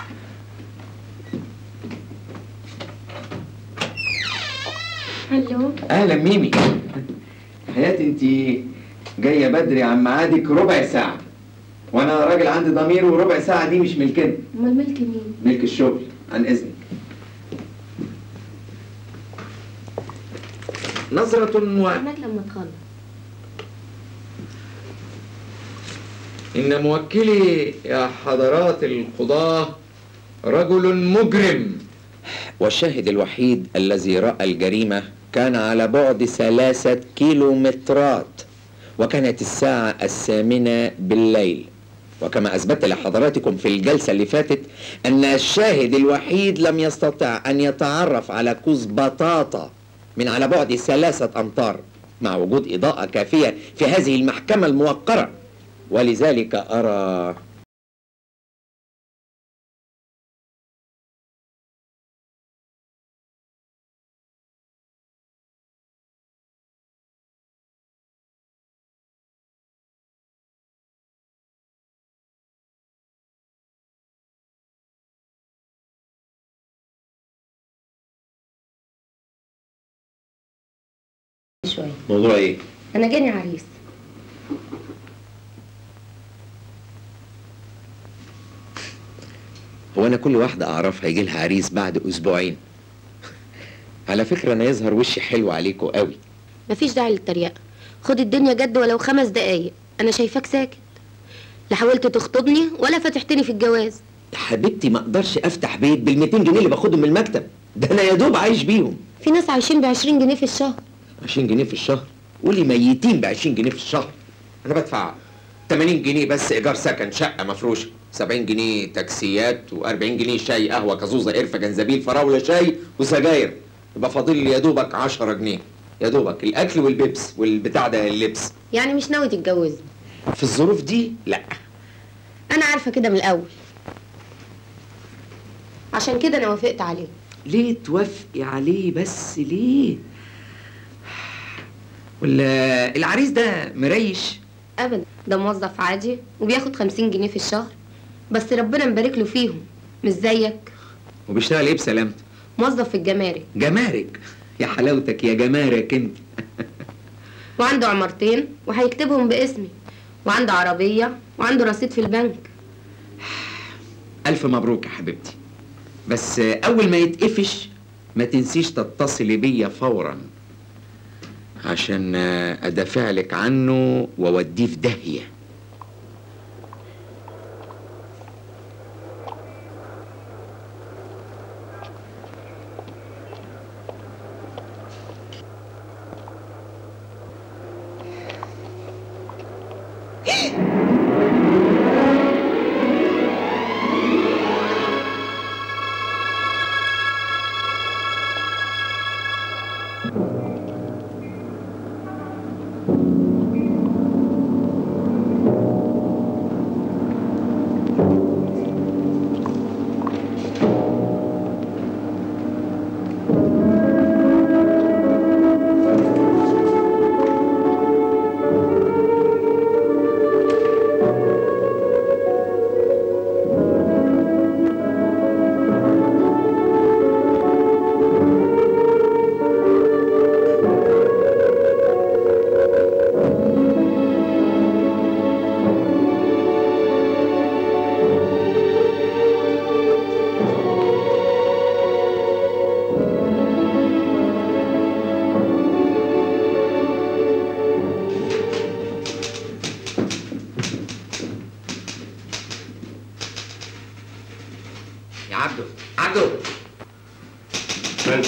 الو اهلا ميمي حياتي انت جايه بدري عن ميعادك ربع ساعه وانا راجل عندي ضمير وربع ساعه دي مش ملكنا امال ملك مين ملك الشغل عن اذنك نظرة و... هناك لما تخلص إن موكلي يا حضرات القضاة رجل مجرم والشاهد الوحيد الذي رأى الجريمة كان على بعد ثلاثة كيلومترات وكانت الساعة الثامنة بالليل وكما أثبت لحضراتكم في الجلسة اللي فاتت أن الشاهد الوحيد لم يستطع أن يتعرف على كوز بطاطا من على بعد ثلاثة أمتار مع وجود إضاءة كافية في هذه المحكمة الموقرة ولذلك أرى شويه موضوع إيه؟ انا جاني عريس هو أنا كل واحدة أعرفها يجي لها عريس بعد أسبوعين على فكرة أنا يظهر وشي حلو عليكوا قوي مفيش داعي للتريقه خد الدنيا جد ولو خمس دقايق انا شايفاك ساكت لا حاولت تخطبني ولا فتحتني في الجواز يا حبيبتي ما أقدرش أفتح بيت بال 200 جنيه اللي باخدهم من المكتب ده أنا يا دوب عايش بيهم في ناس عايشين ب 20 جنيه في الشهر 20 جنيه في الشهر قولي ميتين ب 20 جنيه في الشهر انا بدفع 80 جنيه بس ايجار سكن شقه مفروشه 70 جنيه تاكسيات و40 جنيه شاي قهوه كازوزه قرفه جنزبيل فراوله شاي وسجاير يبقى فاضل لي يا دوبك 10 جنيه يا دوبك الاكل والبيبس والبتاع ده اللبس يعني مش ناوي تتجوزني في الظروف دي لا انا عارفه كده من الاول عشان كده انا وافقت عليه ليه توافقي عليه بس ليه ولا العريس ده مريش ابدا ده موظف عادي وبياخد 50 جنيه في الشهر بس ربنا مبارك له فيهم مش زيك وبيشتغل ايه بسلامته موظف في الجمارك جمارك يا حلاوتك يا جمارك انت وعنده عمارتين وهيكتبهم باسمي وعنده عربيه وعنده رصيد في البنك ألف مبروك يا حبيبتي بس أول ما يتقفش ما تنسيش تتصلي بيا فورا عشان أدافع لك عنه وأوديه في داهية يا عبده عبده فندم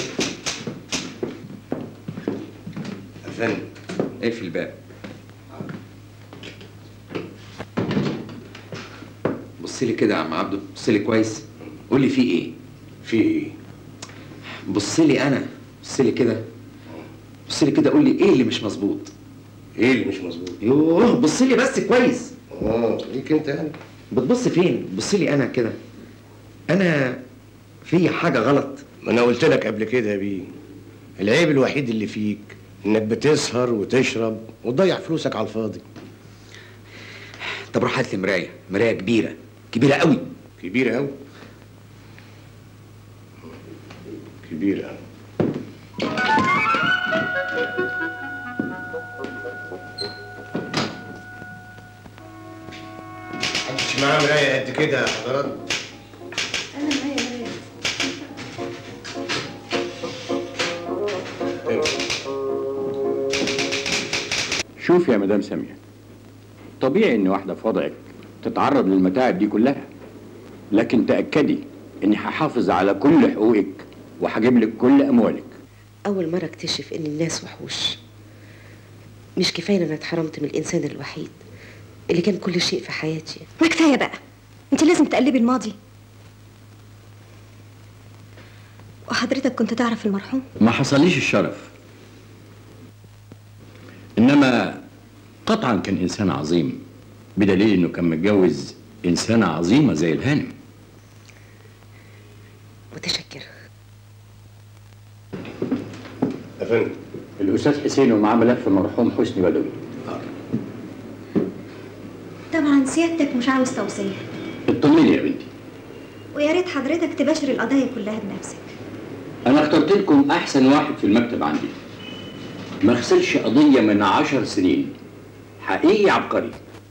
يا فندم اقفل الباب بص لي كده يا عم عبده بص لي كويس قول لي في ايه في ايه؟ بص لي انا بص لي كده بص لي كده قول لي ايه اللي مش مظبوط ايه اللي مش مظبوط؟ يوه بص لي بس كويس اه ليك انت يعني بتبص فين بص لي انا كده انا في حاجه غلط ما انا قلت لك قبل كده يا بيه العيب الوحيد اللي فيك انك بتسهر وتشرب وتضيع فلوسك على الفاضي طب روح هات لي مرايه مرايه كبيره كبيره قوي كبيرة قوي كبيره محدش معاه مرايه قد كده يا حضرات انا معايا مرايه شوف يا مدام سامية طبيعي ان واحدة في وضعك تتعرض للمتاعب دي كلها لكن تأكدي اني هحافظ على كل حقوقك وهجيب لك كل اموالك أول مرة اكتشف إن الناس وحوش مش كفاية إن أنا اتحرمت من الإنسان الوحيد اللي كان كل شيء في حياتي ما كفايه بقى انت لازم تقلبي الماضي وحضرتك كنت تعرف المرحوم ما حصليش الشرف انما قطعا كان انسان عظيم بدليل انه كان متجوز انسانة عظيمة زي الهانم متشكرة يا فندم الاستاذ حسين ومعاه ملف المرحوم حسني بدوي طبعا سيادتك مش عاوز توصيه اطمني يا بنتي ويا ريت حضرتك تباشر القضايا كلها بنفسك انا اخترت لكم احسن واحد في المكتب عندي ما خسرش قضية من عشر سنين حقيقي عبقري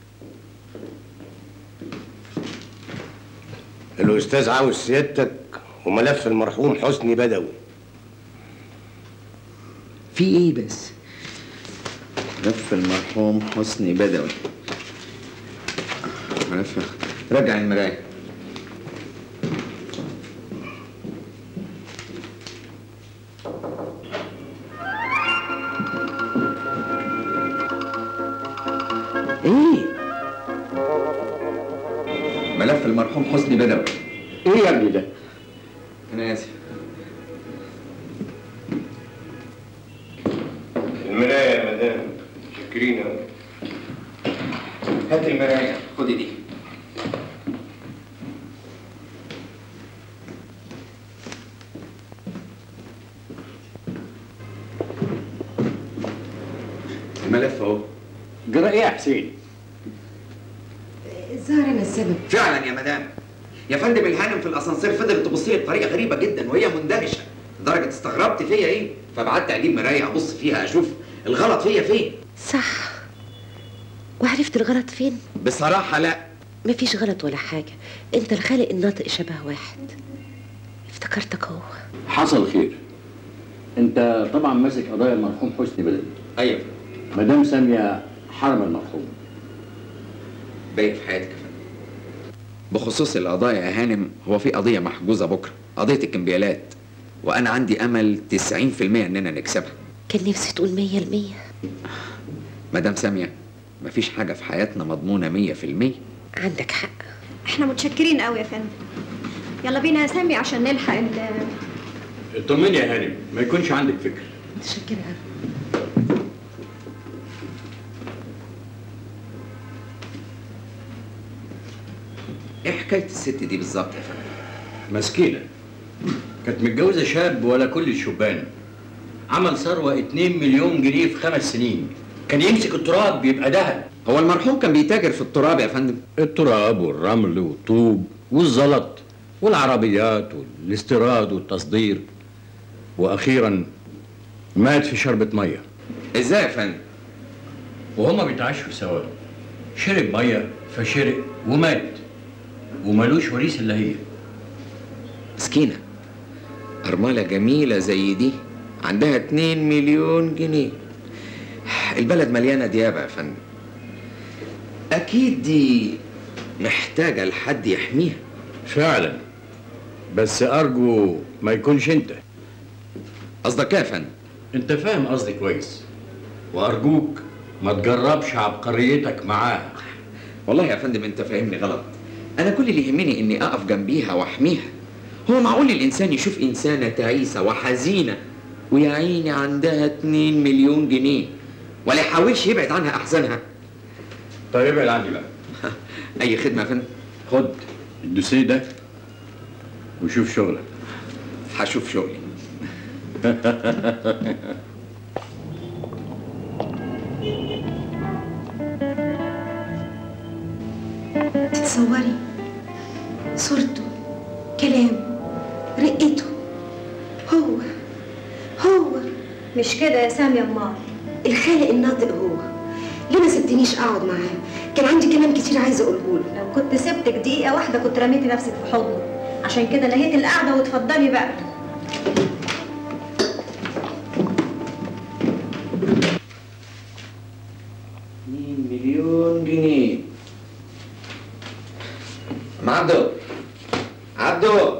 الاستاذ عاوز سيادتك وملف المرحوم حسني بدوي في ايه بس ملف المرحوم حسني بدوي ملف رجع المراية ايه ملف المرحوم حسني بدوي ايه يا ابني ده انا اسف المرايه يا مدام شكرين أوي. هات المراية خدي دي الملف اهو جرى ايه يا حسين الظاهر أنا السبب فعلا يا مدام يا فندم الهانم في الاسانسير فضلت تبص لي بطريقه غريبه جدا وهي مندهشه لدرجه استغربت فيا ايه فبعدت اجيب مرايه ابص فيها اشوف الغلط فيا فين صح وعرفت الغلط فين؟ بصراحه لا مفيش غلط ولا حاجة أنت الخالق الناطق شبه واحد افتكرتك هو حصل خير انت طبعا ماسك قضايا المرحوم حسني بدوي ايوه مدام سامية حرم المرحوم باقي في حياتك يا فندم بخصوص القضايا يا هانم هو في قضيه محجوزه بكره قضيه الكمبيالات وانا عندي امل 90% اننا نكسبها كان نفسي تقول مية المية مدام ساميه مفيش حاجه في حياتنا مضمونه 100% عندك حق احنا متشكرين قوي يا فندم يلا بينا يا سامي عشان نلحق ال اطمني يا هانم ما يكونش عندك فكر متشكرة أوي ايه حكايه الست دي بالظبط يا فندم مسكينة كانت متجوزة شاب ولا كل الشبان عمل ثروة 2 مليون جنيه في خمس سنين كان يمسك التراب بيبقى دهب هو المرحوم كان بيتاجر في التراب يا فندم التراب والرمل والطوب والزلط والعربيات والاستيراد والتصدير واخيرا مات في شربة ميه ازاي يا فندم وهما بيتعشوا سوا شرب ميه فشرق ومات ومالوش وريث الا هي مسكينه أرملة جميلة زي دي عندها 2 مليون جنيه البلد مليانة ديابة يا فندم أكيد دي محتاجة لحد يحميها فعلا بس ارجو ما يكونش انت قصدك ايه يا فندم؟ انت فاهم قصدي كويس وارجوك ما تجربش عبقريتك معاها والله يا فندم انت فاهمني غلط انا كل اللي يهمني اني اقف جنبيها واحميها هو معقول الانسان يشوف انسانه تعيسه وحزينه ويا عيني عندها 2 مليون جنيه ولا يحاولش يبعد عنها احزانها طيب ابعد عني بقى اي خدمه يا فندم خد الدوسيه ده وشوف شغلك هشوف شغلي تتصوري صورته كلامه رقته هو مش كده يا سامي امال الخالق الناطق هو ليه ما سبتنيش اقعد معاه كان عندي كلام كتير عايزه اقوله له لو كنت سبتك دقيقه واحده كنت رميتي نفسك في حضنه عشان كده نهيت القعده واتفضلي بقى 2 مليون جنيه عم عبدو عبدو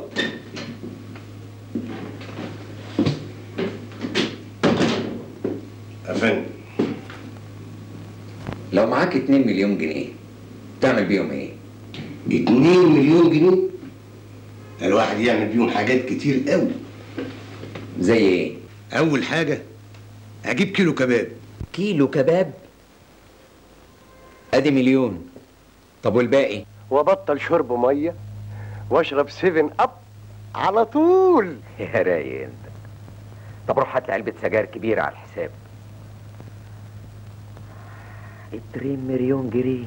افندم لو معاك 2 مليون جنيه تعمل بيهم ايه؟ 2 مليون جنيه ده الواحد يعمل بيهم حاجات كتير قوي زي ايه؟ اول حاجه اجيب كيلو كباب كيلو كباب ادي مليون طب والباقي؟ وبطل شرب ميه واشرب سيفن اب على طول يا رايق انت طب روح هات لي علبة سجاير كبيرة على الحساب 2 مليون جنيه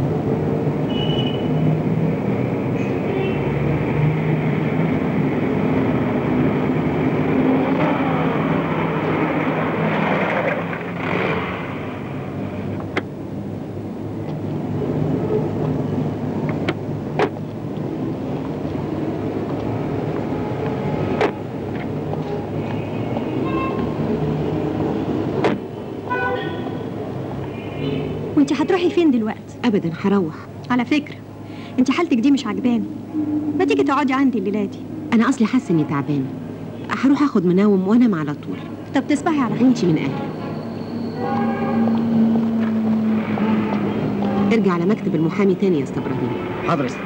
وانت هتروحي فين دلوقتي ابدا هروح على فكره انت حالتك دي مش عجباني ما تيجي تقعدي عندي الليله دي انا اصلي حاسه اني تعبانه هروح اخد منوم وانام على طول طب تصبحي على خير وانتي من اهلي ارجع على مكتب المحامي تاني يا استاذ ابراهيم حاضر يا ستي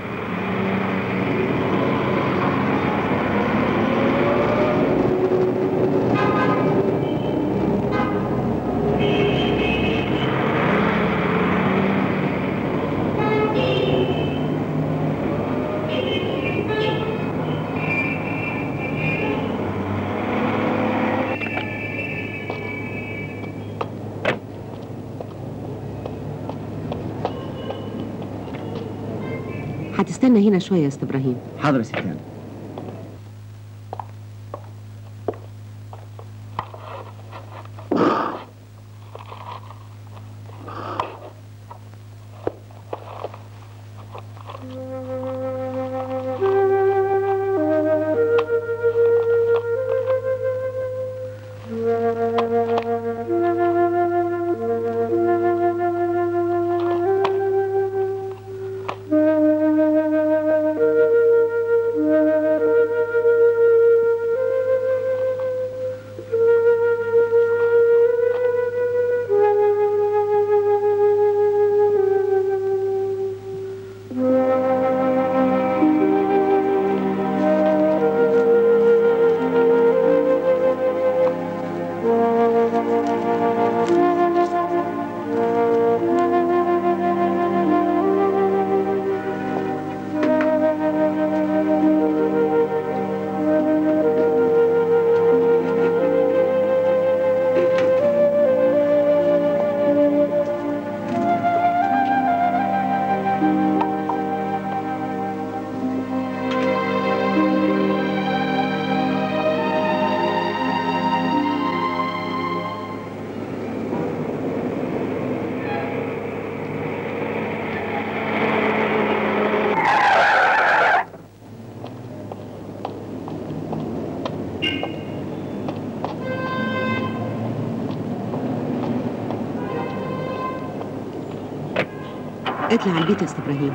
هتستنى هنا شويه يا استاذ ابراهيم حاضر يا ستي اطلع على البيت يا استاذ ابراهيم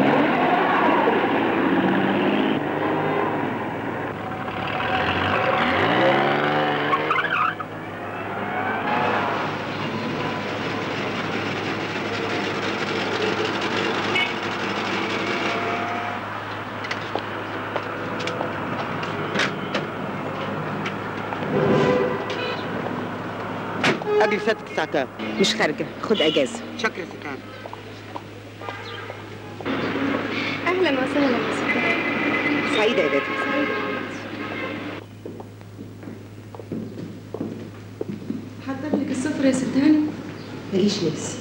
اجل سيادتك الساعه كام؟ مش خارجه خد اجازه شكرا يا ستان اهلا وسهلا يا ستي سعيده يا بنت حضر لك السفرة يا ست هاني ماليش نفس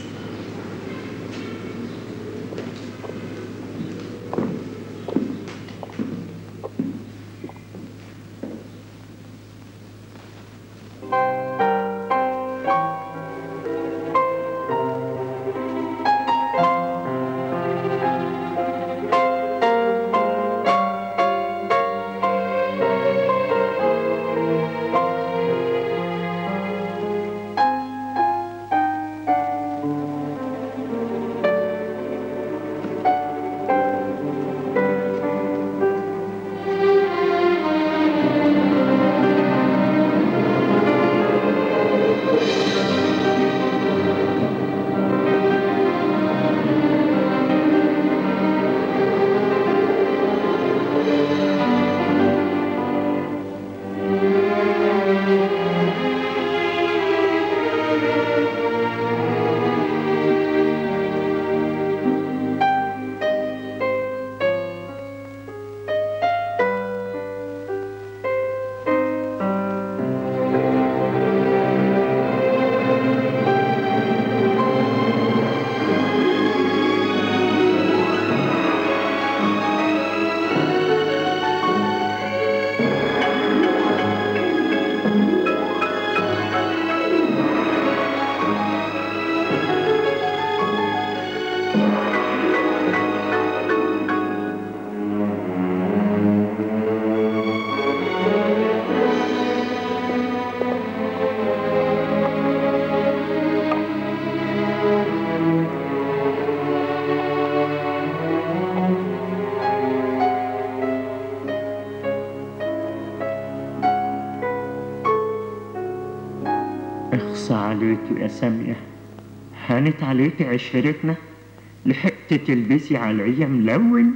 اخصى عليكي يا سامية هانت عليكي عشرتنا لحقت تلبسي عليا ملون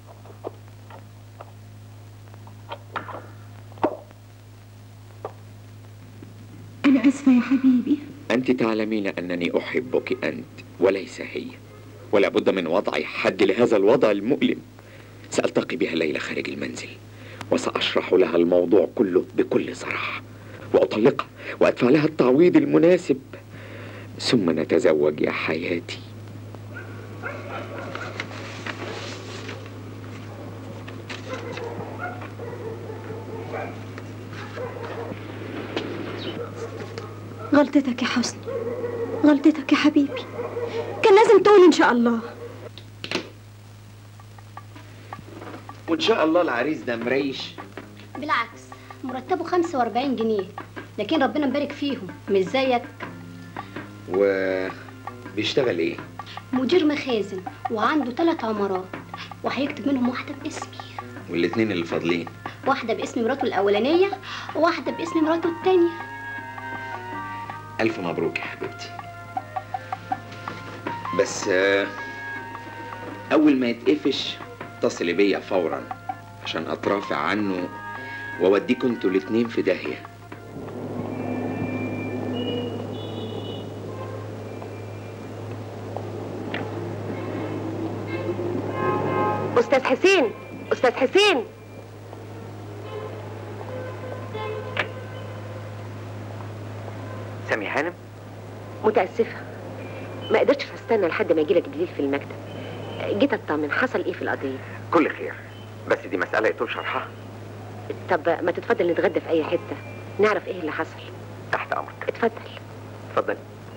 أنا آسفة يا حبيبي أنت تعلمين أنني أحبك أنت وليس هي ولا بد من وضع حد لهذا الوضع المؤلم سألتقي بها الليلة خارج المنزل وسأشرح لها الموضوع كله بكل صراحة وأطلقها وأدفع لها التعويض المناسب ثم نتزوج يا حياتي غلطتك يا حسن غلطتك يا حبيبي كان لازم تقول ان شاء الله وإن شاء الله العريس ده مريش بالعكس مرتبه 45 جنيه لكن ربنا مبارك فيهم مش زيك وبيشتغل إيه؟ مدير مخازن وعنده ثلاث عمارات وهيكتب منهم واحدة باسمي والاتنين اللي فاضلين واحدة باسم مراته الأولانية وواحدة باسم مراته التانية ألف مبروك يا حبيبتي بس آه، أول ما يتقفش اتصلي بيا فورا عشان أترافع عنه وأوديكوا انتوا الاتنين في داهية أستاذ حسين أستاذ حسين سامي هانم متأسفة ما قدرتش استنى لحد ما يجيلك بالليل في المكتب جيت اطمن حصل ايه في القضية كل خير بس دي مسألة يطول شرحها طب ما تتفضل نتغدى في اي حتة نعرف ايه اللي حصل تحت أمرك اتفضل اتفضل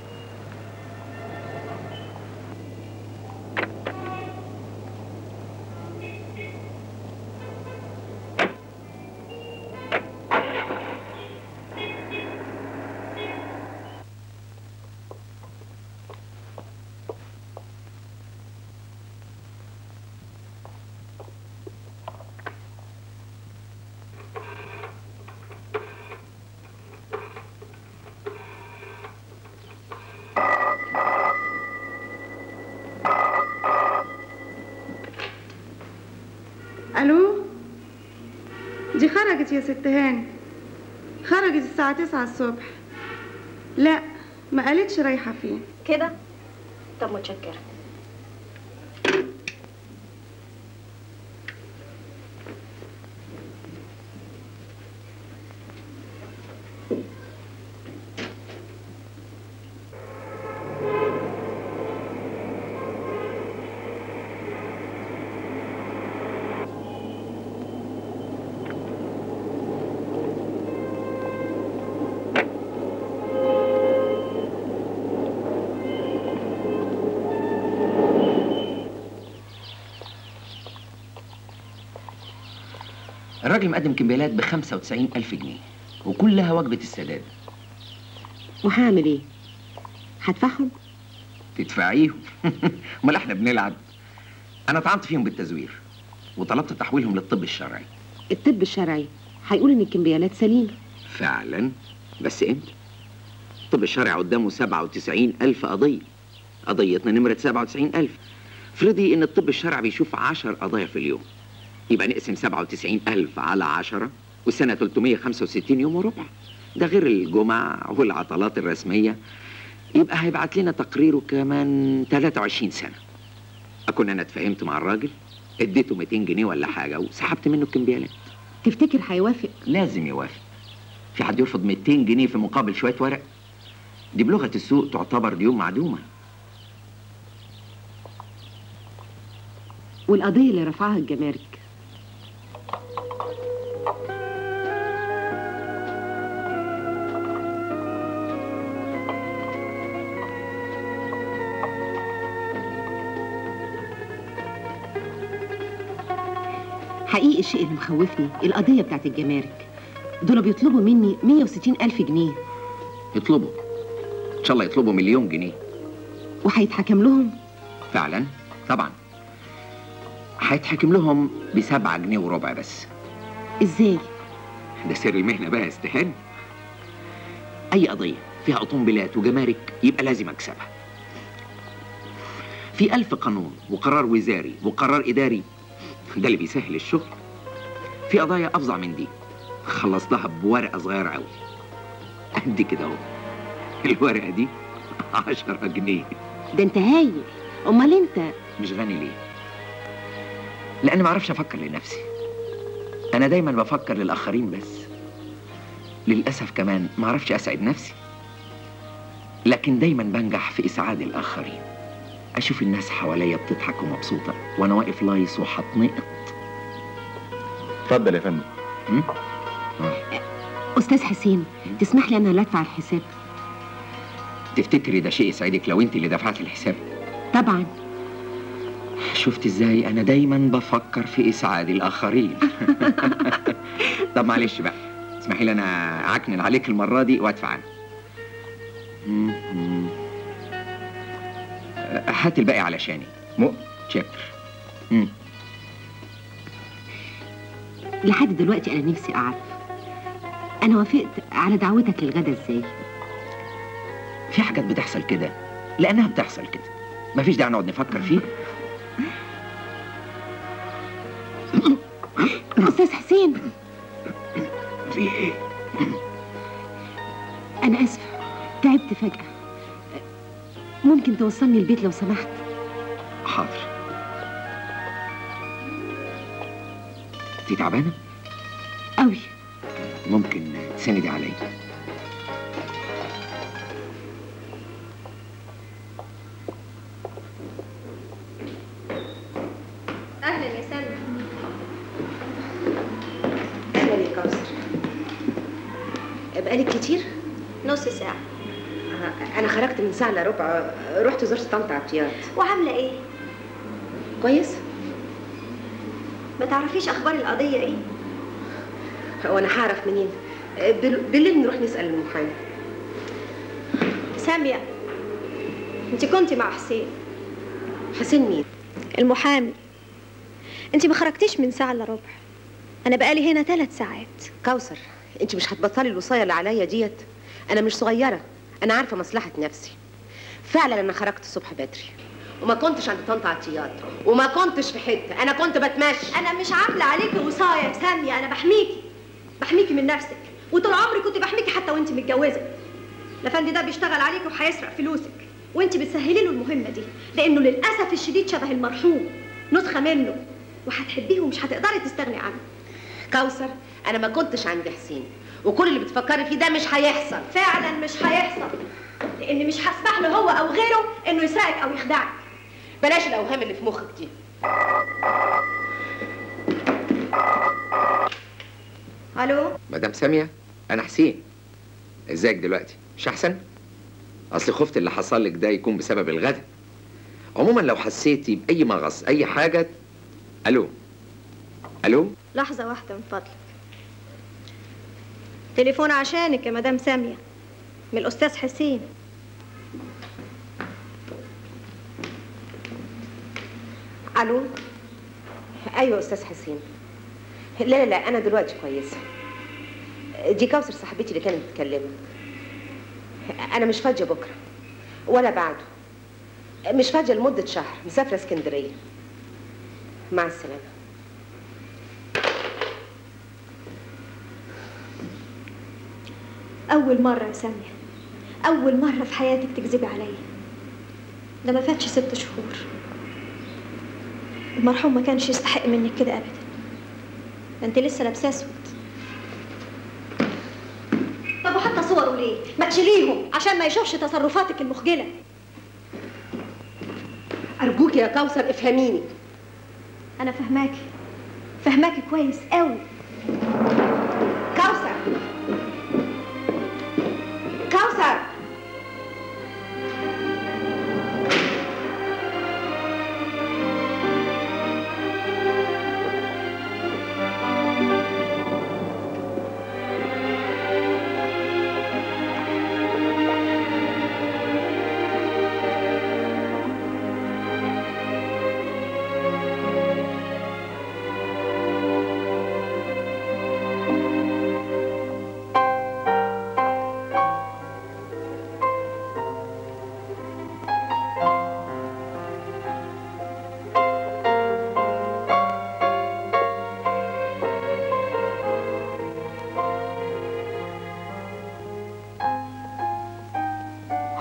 الو دي خرجت يا ست هاني خرجت الساعة تسعة الصبح لا ما قالتش رايحة فين كده طب متشكرة الراجل مقدم كمبيالات ب 95 ألف جنيه وكلها وجبة السداد وهعمل ايه هدفعهم تدفعيهم امال احنا بنلعب انا طعنت فيهم بالتزوير وطلبت تحويلهم للطب الشرعي الطب الشرعي هيقول ان الكمبيالات سليمة فعلا بس امتى الطب الشرعي قدامه 97 ألف قضية قضيتنا نمرة 97 ألف افرضي ان الطب الشرعي بيشوف 10 قضايا في اليوم يبقى نقسم 97 ألف على 10 والسنة 365 يوم وربع ده غير الجمع والعطلات الرسمية يبقى هيبعت لنا تقريره كمان 23 سنة أكون أنا اتفاهمت مع الراجل اديته 200 جنيه ولا حاجة وسحبت منه الكمبيالات تفتكر هيوافق لازم يوافق في حد يرفض 200 جنيه في مقابل شوية ورق دي بلغة السوق تعتبر ديون معدومة والقضية اللي رفعها الجمارك حقيقي الشيء اللي مخوفني القضية بتاعت الجمارك دول بيطلبوا مني 160 ألف جنيه يطلبوا إن شاء الله يطلبوا مليون جنيه وهيتحكم لهم فعلا طبعا هيتحكم لهم بسبعة جنيه وربع بس ازاي ده سر المهنة بقى يا استهان أي قضية فيها قنبلات وجمارك يبقى لازم اكسبها في ألف قانون وقرار وزاري وقرار إداري ده اللي بيسهل الشغل في قضايا أفظع من دي خلصتها بورقة صغيرة أوي قد كده أهو الورقة دي عشرة جنيه ده انت هايل امال انت مش غني ليه؟ لأن ما أعرفش أفكر لنفسي أنا دايما بفكر للآخرين بس للأسف كمان ما أعرفش أسعد نفسي لكن دايما بنجح في إسعاد الآخرين أشوف الناس حواليا بتضحك ومبسوطة وأنا واقف لايص وحطنقط اتفضل يا فندم استاذ حسين تسمح لي انا اللي ادفع الحساب تفتكري ده شيء يسعدك لو أنت اللي دفعت الحساب طبعا شفت إزاي أنا دايما بفكر في إسعاد الآخرين طب معلش بقى اسمحي لي أنا أعكنن عليك المرة دي وأدفع أنا م- م. هات الباقي علشاني مو شكر مم. لحد دلوقتي انا نفسي اعرف انا وافقت على دعوتك للغدا ازاي في حاجات بتحصل كده لأنها بتحصل كده مفيش داعي نقعد نفكر فيه استاذ حسين في إيه؟ انا اسفه تعبت فجاه ممكن توصلني البيت لو سمحت حاضر انت تعبانة؟ قوي ممكن تسندي عليا اهلا يا سلمى اهلا يا كوثر بقالك كتير نص ساعه انا خرجت من ساعه الا ربع رحت زرت طنط عطيات وعامله ايه كويس ما تعرفيش اخبار القضيه ايه هو انا هعرف منين بال- بالليل نروح نسال المحامي ساميه انت كنت مع حسين حسين مين المحامي انت ما خرجتيش من ساعه الا ربع انا بقالي هنا ثلاث ساعات كوثر انت مش هتبطلي الوصايه اللي عليا ديت انا مش صغيره انا عارفه مصلحه نفسي فعلا انا خرجت الصبح بدري وما كنتش عند طنط عطيات وما كنتش في حته انا كنت بتمشى انا مش عامله عليكي وصايه يا ساميه انا بحميكي بحميكي من نفسك وطول عمري كنت بحميكي حتى وانت متجوزه الافندي ده بيشتغل عليكي وهيسرق فلوسك وانت بتسهلي له المهمه دي لانه للاسف الشديد شبه المرحوم نسخه منه وهتحبيه ومش هتقدري تستغني عنه كوثر انا ما كنتش عند حسين وكل اللي بتفكري فيه ده مش هيحصل فعلا مش هيحصل لان مش هسمح له هو او غيره انه يسرقك او يخدعك بلاش الاوهام اللي في مخك دي الو مدام سامية أنا حسين ازيك دلوقتي مش أحسن؟ أصل خفت اللي حصل لك ده يكون بسبب الغدا عموما لو حسيتي بأي مغص أي حاجة ألو ألو لحظه واحده من فضلك تليفون عشانك يا مدام ساميه من الاستاذ حسين الو ايوه استاذ حسين لا لا لا انا دلوقتي كويسه دي كوثر صاحبتي اللي كانت بتكلمك انا مش فاضيه بكره ولا بعده مش فاضيه لمده شهر مسافره اسكندريه مع السلامه اول مره يا ساميه اول مره في حياتك تكذبي عليا ده ما فاتش ست شهور المرحوم ما كانش يستحق منك كده ابدا ده انت لسه لابسه اسود طب وحتى صوره ليه ما تشيليهم عشان ما يشوفش تصرفاتك المخجله ارجوك يا كوثر افهميني انا فهماكي فهماكي كويس قوي كوثر كوثر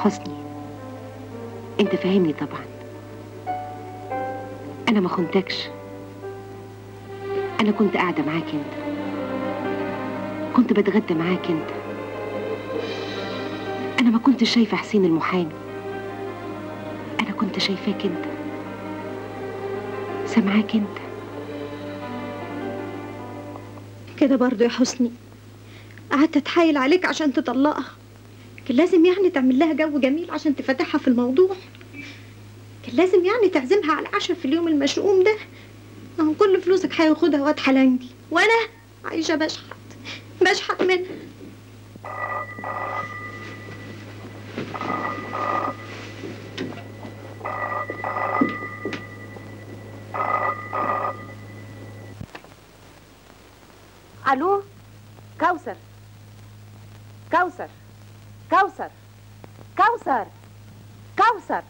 حسني انت فاهمني طبعا انا ما خنتكش انا كنت قاعده معاك انت كنت بتغدى معاك انت انا ما كنتش شايفه حسين المحامي انا كنت شايفاك انت سامعاك انت كده برضو يا حسني قعدت اتحايل عليك عشان تطلقها كان لازم يعني تعمل لها جو جميل عشان تفتحها في الموضوع كان لازم يعني تعزمها على العشاء في اليوم المشؤوم ده ما هو كل فلوسك هياخدها واد حلنجي وانا عايشه بشحت بشحت منها الو كوثر كوثر كوثر كوثر كوثر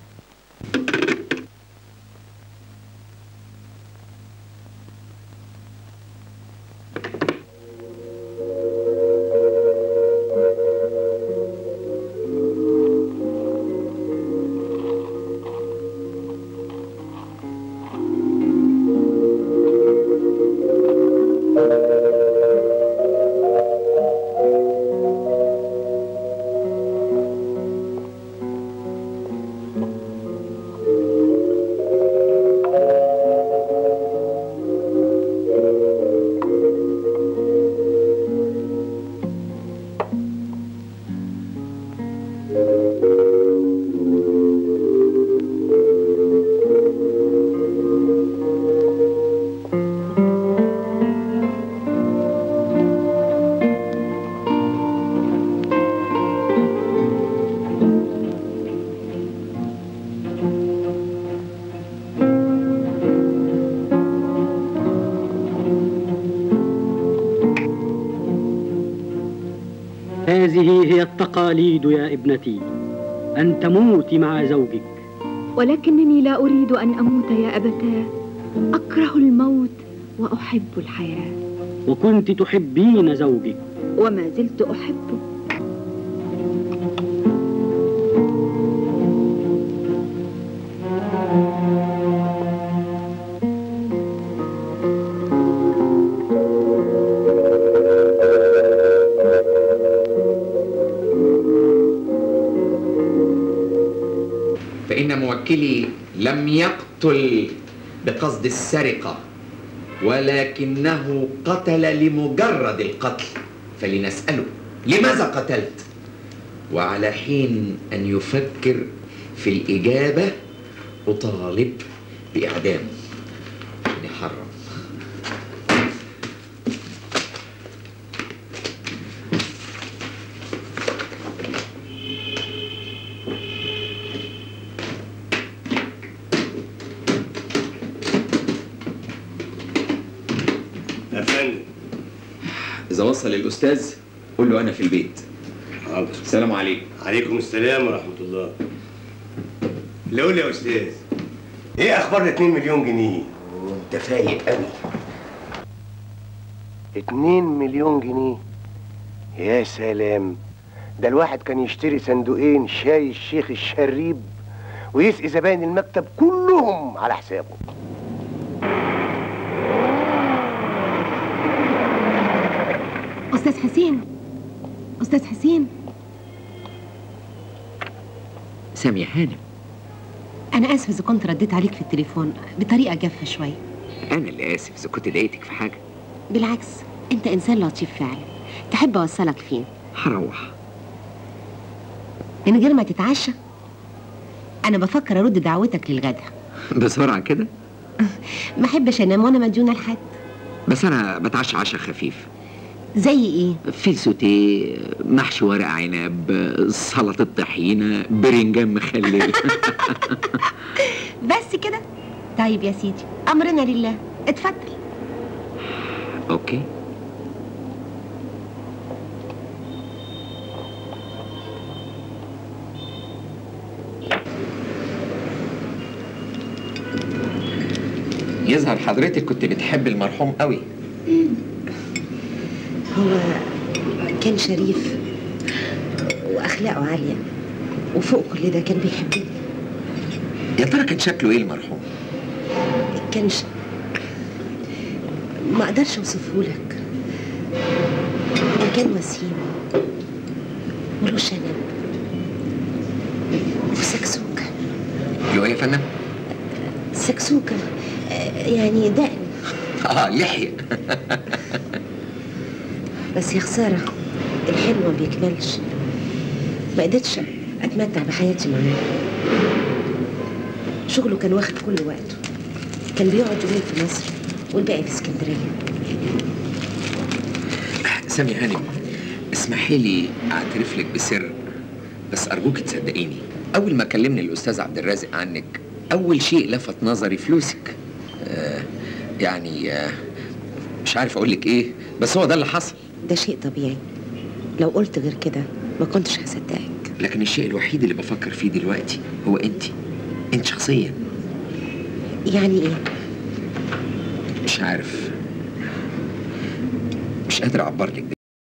هذه هي التقاليد يا ابنتي أن تموتي مع زوجك ولكنني لا أريد أن أموت يا أبتاه أكره الموت وأحب الحياة وكنت تحبين زوجك وما زلت أحبه فإن موكلي لم يقتل بقصد السرقة ولكنه قتل لمجرد القتل فلنسأله لماذا قتلت؟ وعلى حين أن يفكر في الإجابة أطالب بإعدامه نحرم يا فندم إذا وصل الأستاذ قول له أنا في البيت حاضر السلام عليكم عليكم السلام ورحمة الله اللي قول لي يا أستاذ إيه أخبار ال 2 مليون جنيه؟ أنت فايق قوي 2 مليون جنيه يا سلام ده الواحد كان يشتري صندوقين شاي الشيخ الشريب ويسقي زباين المكتب كلهم على حسابه أستاذ حسين أستاذ حسين سامية هانم أنا آسفة إذا كنت رديت عليك في التليفون بطريقة جافة شوية أنا اللي آسف إذا كنت ضايقتك في حاجة بالعكس أنت إنسان لطيف فعلا تحب أوصلك فين هروح من غير ما تتعشى أنا بفكر أرد دعوتك للغدا بسرعة كده ما أحبش أنام وأنا مديونة لحد بس أنا بتعشى عشاء خفيف زي إيه؟ فيل سوتيه محشي ورق عنب سلطة طحينة برنجان مخلل بس كده طيب يا سيدي أمرنا لله اتفضل أوكي يظهر حضرتك كنت بتحب المرحوم قوي هو كان شريف وأخلاقه عالية وفوق كل ده كان بيحبني يا ترى كان شكله ايه المرحوم كان ش... ما اقدرش اوصفه لك كان وسيم وله شنب وسكسوكة له ايه يا فندم سكسوكة آه، يعني دقن اه لحيه بس يا خسارة الحلم ما بيكملش ما قدرتش اتمتع بحياتي معاه شغله كان واخد كل وقته كان بيقعد يومين في مصر والباقي في اسكندريه سامي هانم اسمحي لي اعترف لك بسر بس ارجوك تصدقيني اول ما كلمني الاستاذ عبد الرازق عنك اول شيء لفت نظري فلوسك آه يعني آه مش عارف اقول لك ايه بس هو ده اللي حصل ده شيء طبيعي لو قلت غير كده ما كنتش هصدقك لكن الشيء الوحيد اللي بفكر فيه دلوقتي هو انت انت شخصيا يعني ايه مش عارف مش قادر اعبر لك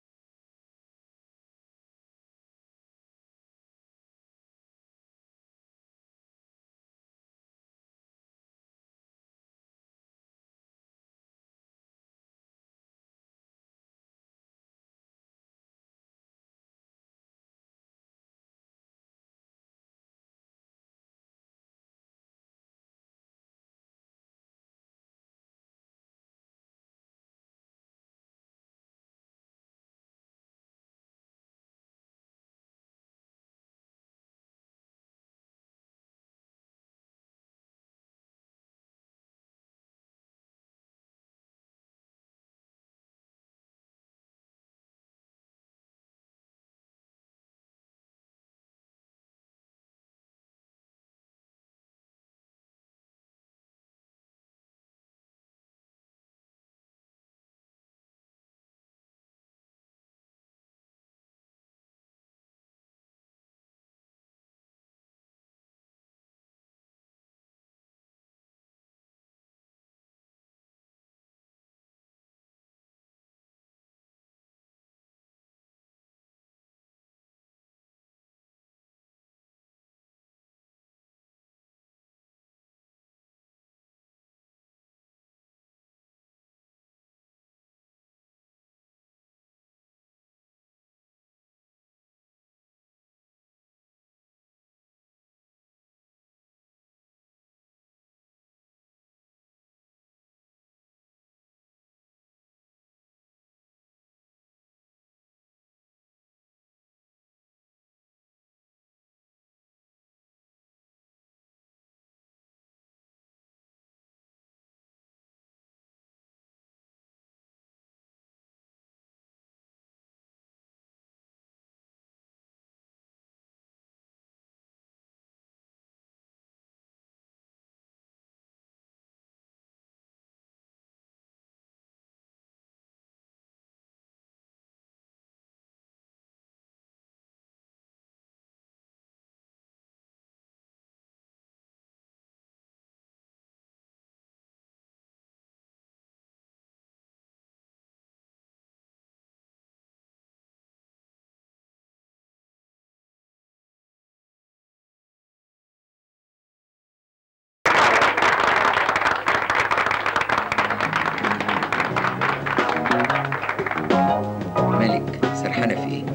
مالك سرحانه في ايه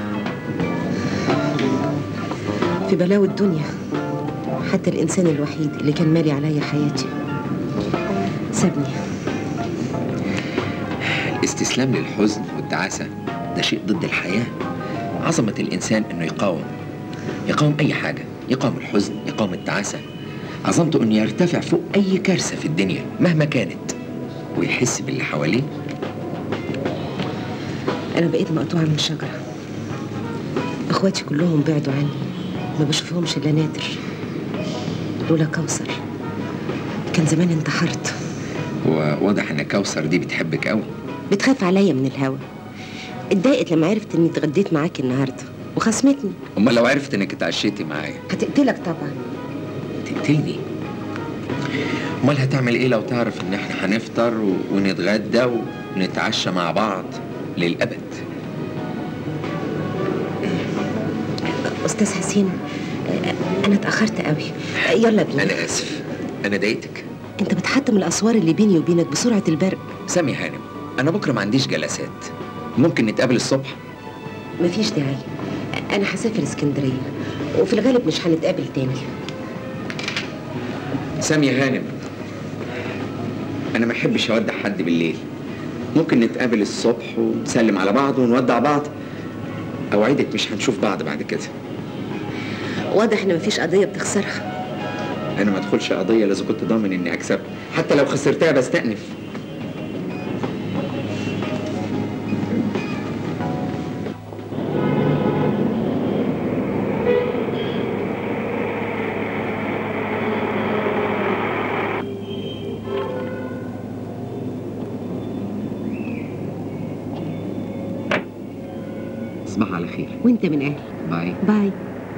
في بلاوي الدنيا حتى الانسان الوحيد اللي كان مالي عليا حياتي سابني الاستسلام للحزن والتعاسة ده شيء ضد الحياة عظمة الإنسان إنه يقاوم يقاوم أي حاجة يقاوم الحزن يقاوم التعاسة عظمته إنه يرتفع فوق أي كارثة في الدنيا مهما كانت ويحس باللي حواليه انا بقيت مقطوعه من شجره اخواتي كلهم بعدوا عني ما بشوفهمش الا نادر لولا كوثر كان زمان انتحرت وواضح إن كوثر دي بتحبك أوي بتخاف عليا من الهوا اتضايقت لما عرفت اني اتغديت معاكي النهارده وخصمتني أمال لو عرفت إنك اتعشيتي معايا هتقتلك طبعا تقتلني أمال هتعمل إيه لو تعرف إن إحنا هنفطر و- ونتغدى ونتعشى مع بعض للأبد استاذ حسين آه، انا اتاخرت قوي آه، يلا بينا انا اسف انا ضايقتك انت بتحطم الاسوار اللي بيني وبينك بسرعه البرق سامي هانم انا بكره ما عنديش جلسات ممكن نتقابل الصبح مفيش داعي انا هسافر اسكندريه وفي الغالب مش هنتقابل تاني سامي هانم انا ما احبش اودع حد بالليل ممكن نتقابل الصبح ونسلم على بعض ونودع بعض اوعدك مش هنشوف بعض بعد كده واضح ان مفيش قضيه بتخسرها انا ما ادخلش قضيه الا اذا كنت ضامن اني اكسب حتى لو خسرتها بستأنف تصبح على خير وانت من اهل باي باي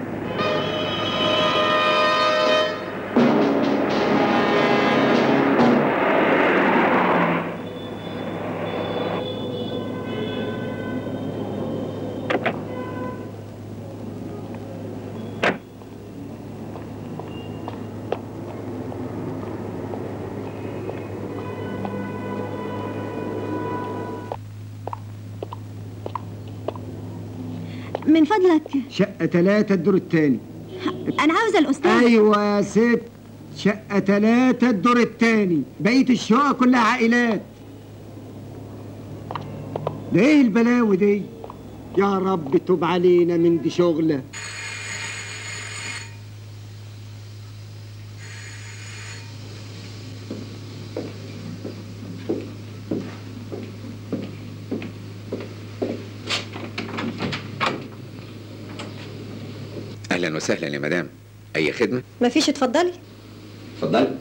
من فضلك شقة تلاتة الدور التاني انا عاوزه الاستاذ أيوة يا ست شقة تلاتة الدور التاني بقية الشقق كلها عائلات ده ايه البلاوي دي يا رب تب علينا من دي شغلة اهلا وسهلا يا مدام اي خدمه مفيش اتفضلي اتفضلي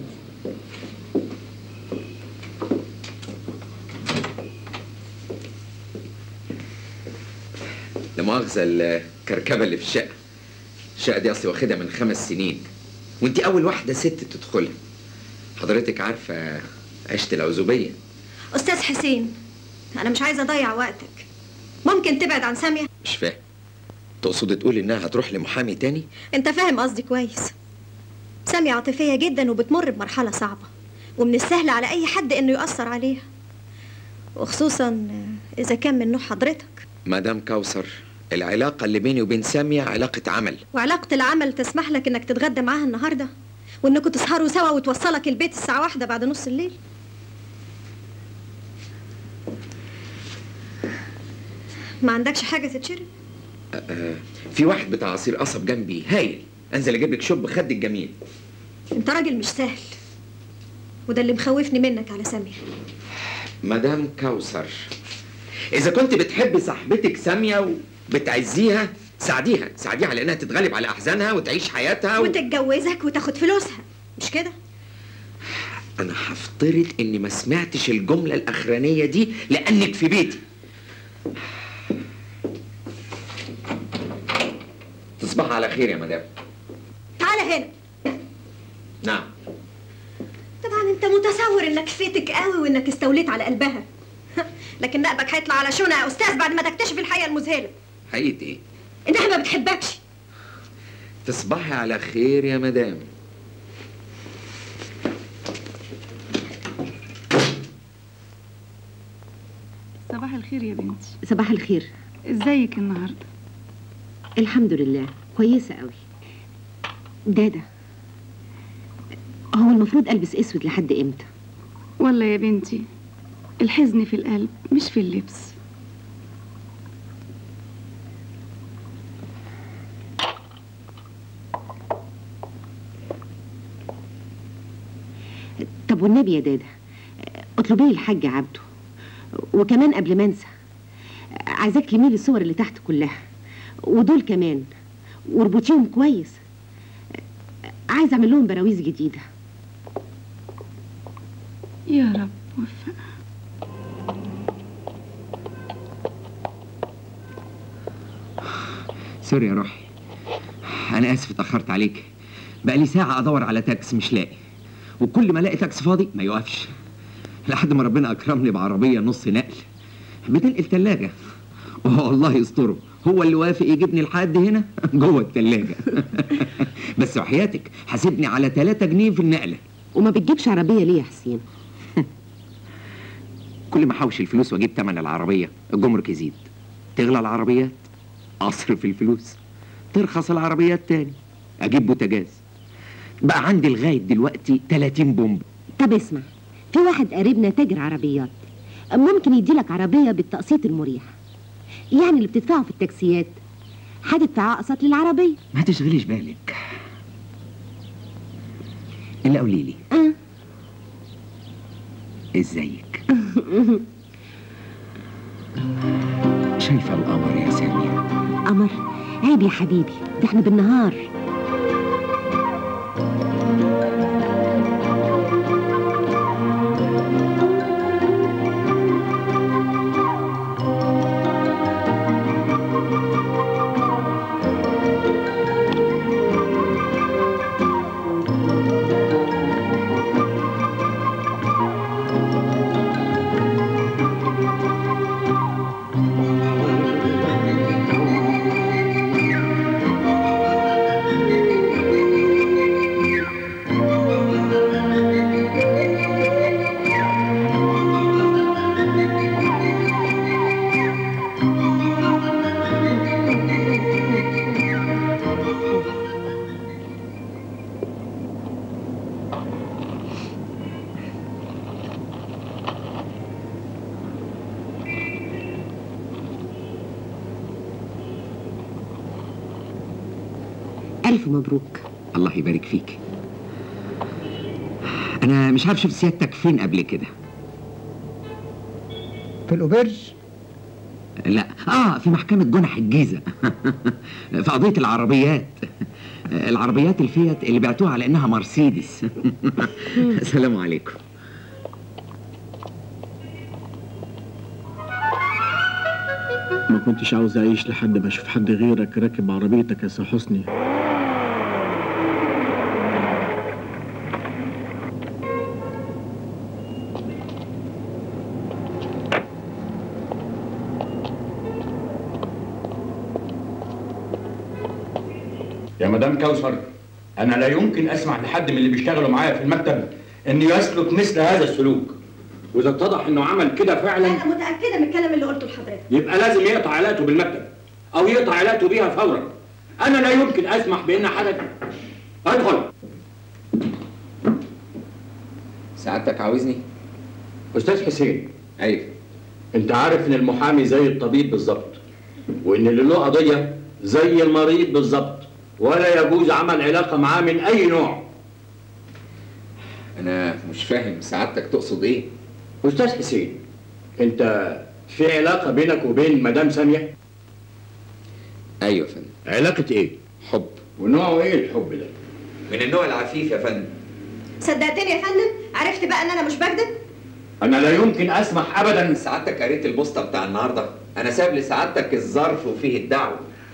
لا مؤاخذة الكركبة اللي في الشقة الشقة دي أصلي واخدها من خمس سنين وأنت أول واحدة ست تدخلها حضرتك عارفة عشت العزوبية استاذ حسين انا مش عايزه اضيع وقتك ممكن تبعد عن ساميه مش فاهم تقصد تقول إنها هتروح لمحامي تاني؟ انت فاهم قصدي كويس ساميه عاطفيه جدا وبتمر بمرحله صعبه ومن السهل على اي حد انه يؤثر عليها وخصوصا اذا كان من نوع حضرتك مدام كوثر العلاقة اللي بيني وبين سامية علاقة عمل وعلاقه العمل تسمح لك انك تتغدى معاها النهارده وانكم تسهروا سوا وتوصلك البيت الساعه واحدة بعد نص الليل ما عندكش حاجه تتشرب آه في واحد بتاع عصير قصب جنبي هايل انزل اجيب لك شوب خد الجميل انت راجل مش سهل وده اللي مخوفني منك على ساميه مدام كوثر اذا كنت بتحب صاحبتك ساميه وبتعزيها ساعديها ساعديها على انها تتغلب على احزانها وتعيش حياتها و... وتتجوزك وتاخد فلوسها مش كده انا هفترض اني ما سمعتش الجمله الاخرانيه دي لانك في بيتي تصبح على خير يا مدام تعالى هنا نعم طبعا انت متصور انك فيتك قوي وانك استوليت على قلبها لكن نقبك هيطلع على شونه يا استاذ بعد ما تكتشف الحقيقه المذهله حقيقة ايه انها ما بتحبكش تصبحي على خير يا مدام صباح الخير يا بنتي صباح الخير ازيك النهارده الحمد لله كويسه قوي دادا هو المفروض البس اسود لحد امتى والله يا بنتي الحزن في القلب مش في اللبس طب والنبي يا دادا اطلبي لي الحاج عبده وكمان قبل ما انسى عايزاك تلمي لي الصور اللي تحت كلها ودول كمان واربطيهم كويس عايز اعمل لهم براويز جديده يا رب وفق سوري يا روحي انا اسف اتاخرت عليك بقالي ساعه ادور على تاكس مش لاقي وكل ما الاقي تاكس فاضي ما يوقفش لحد ما ربنا اكرمني بعربيه نص نقل بتنقل ثلاجه والله يستره هو اللي وافق يجيبني لحد هنا جوه التلاجة بس وحياتك حاسبني على 3 جنيه في النقلة وما بتجيبش عربيه ليه يا حسين كل ما احوش الفلوس واجيب تمن العربية الجمرك يزيد تغلى العربيات اصرف الفلوس ترخص العربيات تاني اجيب بوتاجاز بقى عندي لغاية دلوقتي 30 بومب طب اسمع في واحد قريبنا تاجر عربيات ممكن يديلك عربيه بالتقسيط المريح يعني اللي بتدفعه في التاكسيات هتدفعه اقساط للعربيه ما تشغليش بالك الا قولي لي أه. ازيك شايفه القمر يا ساميه قمر عيب يا حبيبي ده احنا بالنهار الف مبروك الله يبارك فيك انا مش عارف شفت سيادتك فين قبل كده في الأوبرج لا اه في محكمة جنح الجيزة في قضية العربيات العربيات الفيات اللي بعتوها على انها مرسيدس السلام عليكم ما كنتش عاوز اعيش لحد ما اشوف حد غيرك راكب عربيتك يا سي حسني يا مدام كوثر انا لا يمكن اسمح لحد من اللي بيشتغلوا معايا في المكتب انه يسلك مثل هذا السلوك واذا اتضح انه عمل كده فعلا انا متاكده من الكلام اللي قلته لحضرتك يبقى لازم يقطع علاقته بالمكتب او يقطع علاقته بيها فورا انا لا يمكن اسمح بان حدث ادخل سعادتك عاوزني استاذ حسين ايوه انت عارف ان المحامي زي الطبيب بالظبط وان اللي له قضيه زي المريض بالظبط ولا يجوز عمل علاقه معاه من اي نوع انا مش فاهم سعادتك تقصد ايه استاذ حسين انت في علاقه بينك وبين مدام ساميه ايوه يا فندم علاقه ايه حب ونوعه ايه الحب ده من النوع العفيف يا فندم صدقتني يا فندم عرفت بقى ان انا مش بكذب انا لا يمكن اسمح ابدا سعادتك قريت البوسطه بتاع النهارده انا ساب لسعادتك الظرف وفيه الدعوه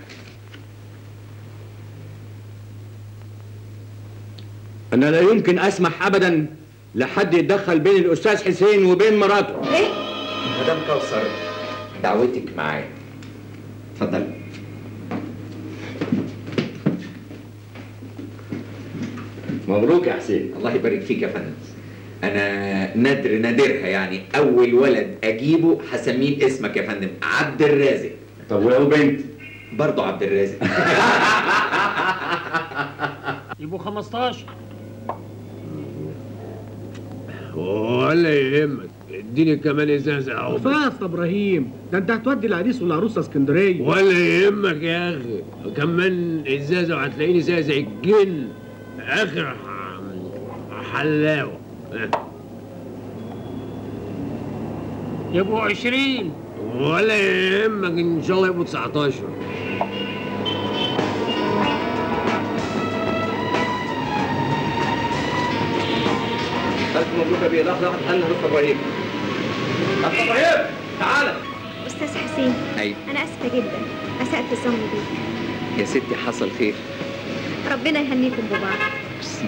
انا لا يمكن اسمح ابدا لحد يتدخل بين الاستاذ حسين وبين مراته ايه مدام كوثر دعوتك معايا اتفضل مبروك يا حسين الله يبارك فيك يا فندم انا نادر نادرها يعني اول ولد اجيبه هسميه باسمك يا فندم عبد الرازق طب ولو بنت برضه عبد الرازق يبقوا 15 ولا يهمك اديني كمان ازازه اهو فاس يا ابراهيم ده انت هتودي العريس والعروسه اسكندريه ولا يهمك يا اخي كمان ازازه وهتلاقيني زي زي الجن اخر ح- حلاوه يبقوا 20 ولا يهمك ان شاء الله يبقوا 19 ألف مبروك يا بيه لحظة واحدة أنا لسه إبراهيم لسه إبراهيم تعالى أستاذ حسين أيوة أنا آسفة جدا أسأت الظن بيك يا ستي حصل خير ربنا يهنيكم ببعض ميرسي.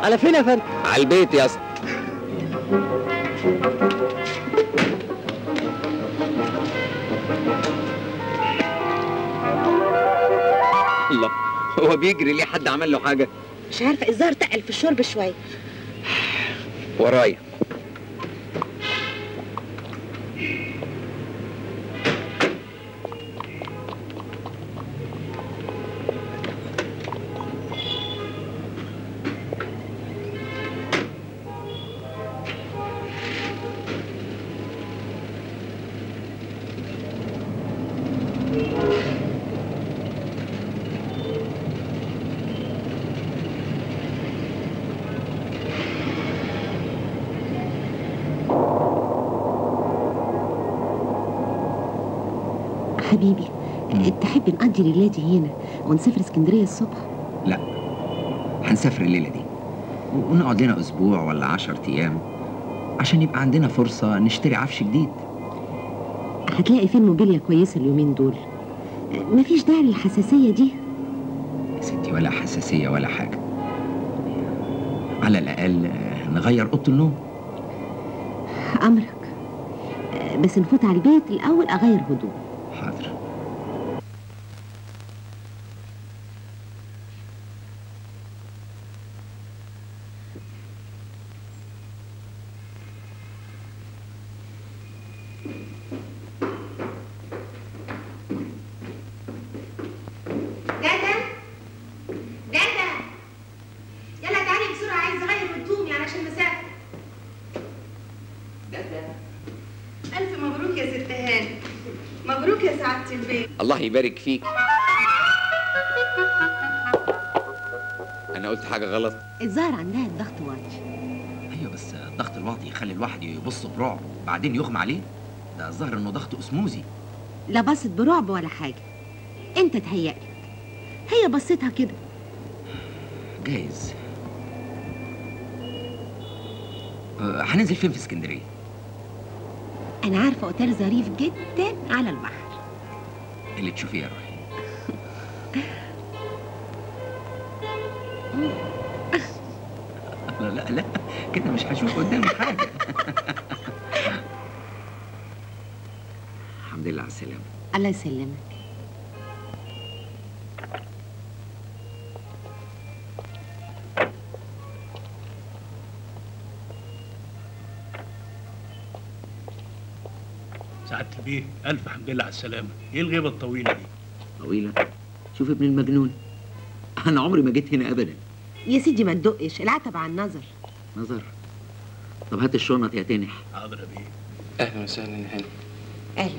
على فين يا فندم على البيت يا اسطى الله هو بيجري ليه حد عمل له حاجه مش عارفه الظاهر تقل في الشرب شويه ورايا حبيبي تحب نقضي الليله دي هنا ونسافر اسكندريه الصبح لا هنسافر الليله دي و- ونقعد لنا اسبوع ولا عشر ايام عشان يبقى عندنا فرصه نشتري عفش جديد هتلاقي فين موبيليا كويسه اليومين دول مفيش داعي للحساسيه دي يا ستي ولا حساسيه ولا حاجه على الاقل آه، نغير اوضه النوم امرك بس نفوت على البيت الاول اغير هدوء حاضر دادا دادا يلا تعالي بسرعة عايز اغير هدومي علشان مسافر ألف مبروك يا ست هاني مبروك يا سعادة البيت الله يبارك فيك انا قلت حاجه غلط الظاهر عندها الضغط واطي ايوه بس الضغط الواطي يخلي الواحد يبص برعب بعدين يغمى عليه ده الظاهر انه ضغط اسموزي لا بصت برعب ولا حاجه انت تهيألك هي بصتها كده جايز آه، هننزل فين في اسكندريه انا عارفه اوتيل ظريف جدا على البحر اللي تشوفيه يا روحي لا لا لا كده مش هشوف قدامي حاجه الحمد لله على السلامه الله يسلمك سعادة البيه ألف حمد لله على السلامة إيه الغيبة الطويلة دي؟ طويله شوف ابن المجنون انا عمري ما جيت هنا ابدا يا سيدي ما تدقش العتب على النظر نظر طب هات الشنط يا تنح حاضر يا بيه اهلا وسهلا يا هاني اهلا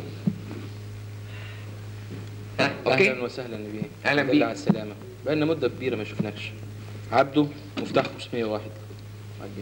أوكي. اهلا وسهلا يا بيه أهلا الحمد بيك. لله على السلامه بقالنا مده كبيره ما شفناكش عبده مفتاح 501 عدي.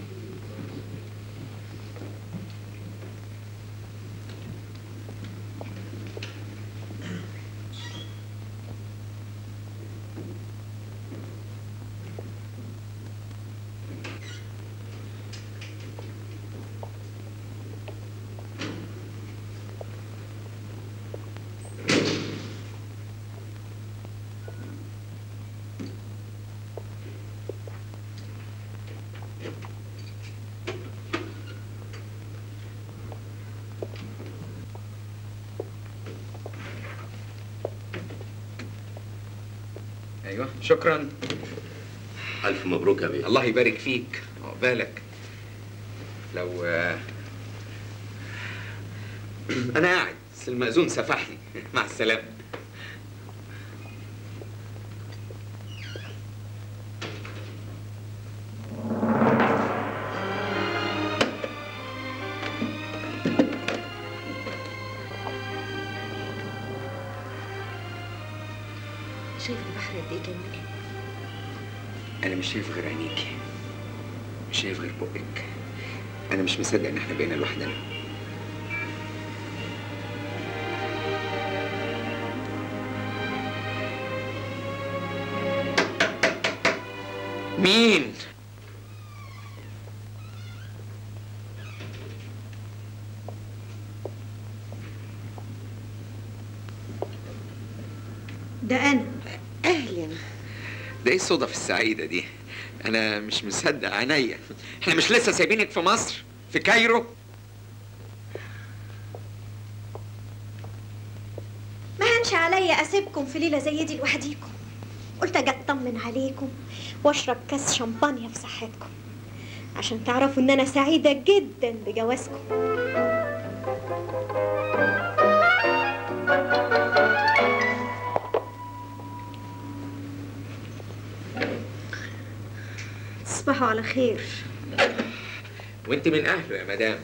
ايوه شكرا ألف مبروك يا بيه الله يبارك فيك عقبالك لو آه، انا قاعد بس المأذون سفح لي مع السلامه شايف البحر قد ايه جميل انا مش شايف غير عينيكي مش شايف غير بقك انا مش مصدق ان احنا بقينا لوحدنا مين ده انا اهلا ده ايه الصدف السعيده دي انا مش مصدق عينيا احنا مش لسه سايبينك في مصر في كايرو ما هنش عليا اسيبكم في ليله زي دي لوحديكم قلت اجي اطمن عليكم واشرب كاس شمبانيا في صحتكم عشان تعرفوا ان انا سعيده جدا بجوازكم تصبحوا على خير وانت من اهله يا مدام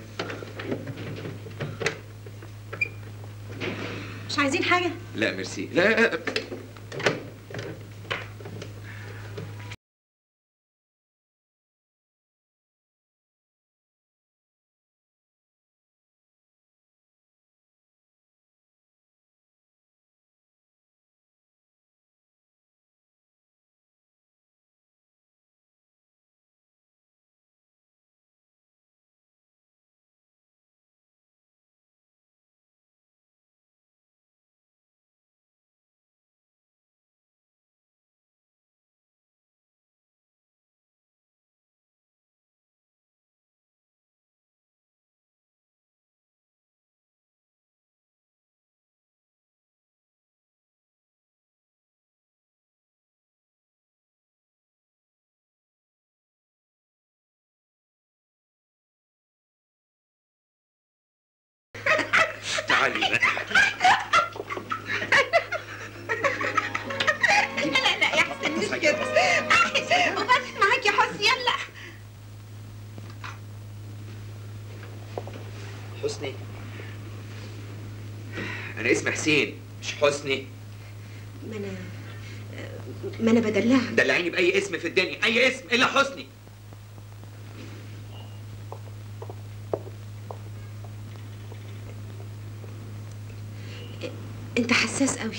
مش عايزين حاجه لا ميرسي لا تعالي بقى لا لا يا حسن مش كده وبس معاك يا حسن يلا حسني انا اسمي حسين مش حسني ما انا ما انا بدلعها دلعيني باي اسم في الدنيا اي اسم الا حسني انت حساس قوي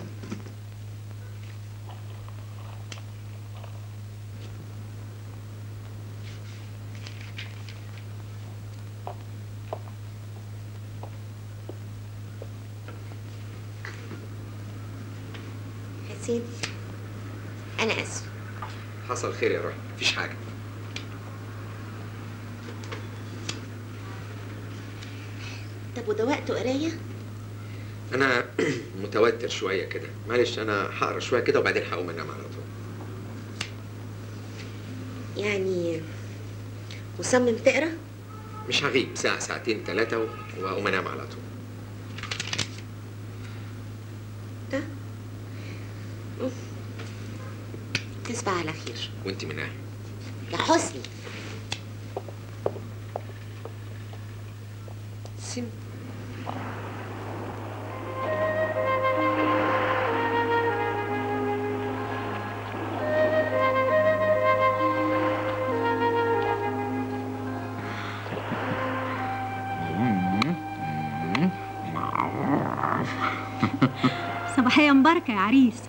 حسين انا اسف حصل خير يا روحي مفيش حاجه طب ودوقته قرايه انا متوتر شويه كده معلش انا هقرا شويه كده وبعدين هقوم انام على طول يعني مصمم تقرا مش هغيب ساعه ساعتين ثلاثه واقوم انام على طول تصبح على خير وانت من اهل يا حسني سم صباحيه مباركه يا عريس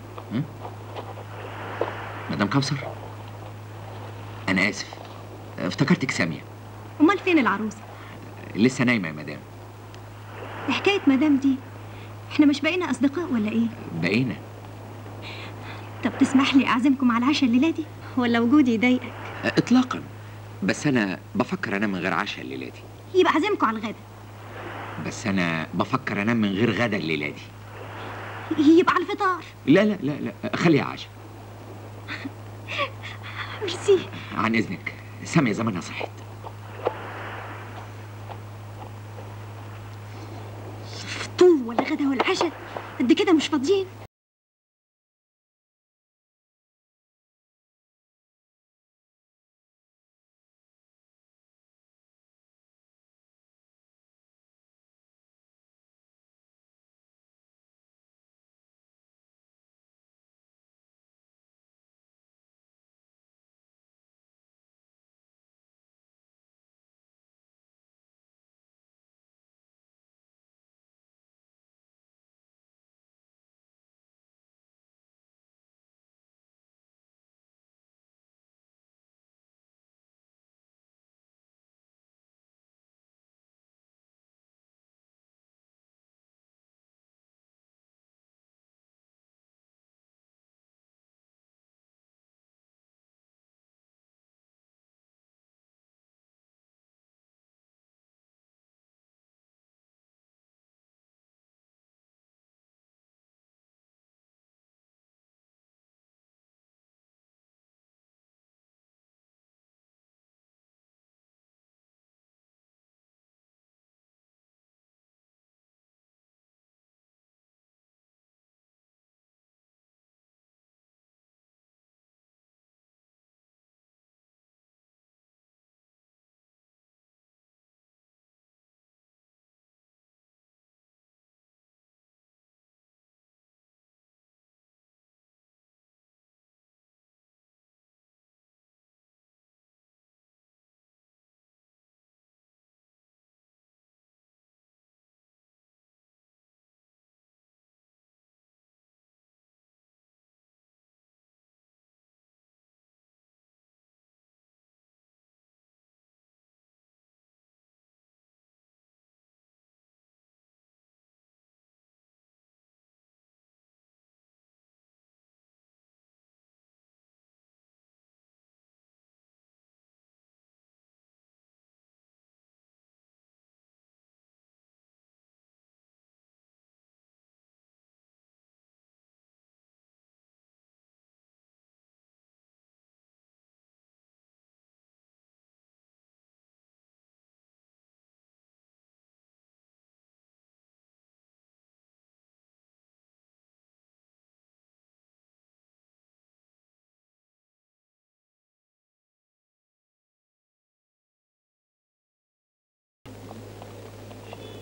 مدام كوثر انا اسف افتكرتك ساميه امال فين العروسه لسه نايمه يا مدام دي حكايه مدام دي احنا مش بقينا اصدقاء ولا ايه بقينا طب تسمح لي اعزمكم على العشاء الليله دي ولا وجودي يضايقك اطلاقا بس انا بفكر انام من غير عشاء الليله دي يبقى اعزمكم على الغدا بس انا بفكر انام من غير غدا الليله دي يبقى على الفطار لا لا لا لا خليها عشاء ميرسي عن اذنك ساميه زمانها صحت فطور ولا غدا ولا عشاء قد كده مش فاضيين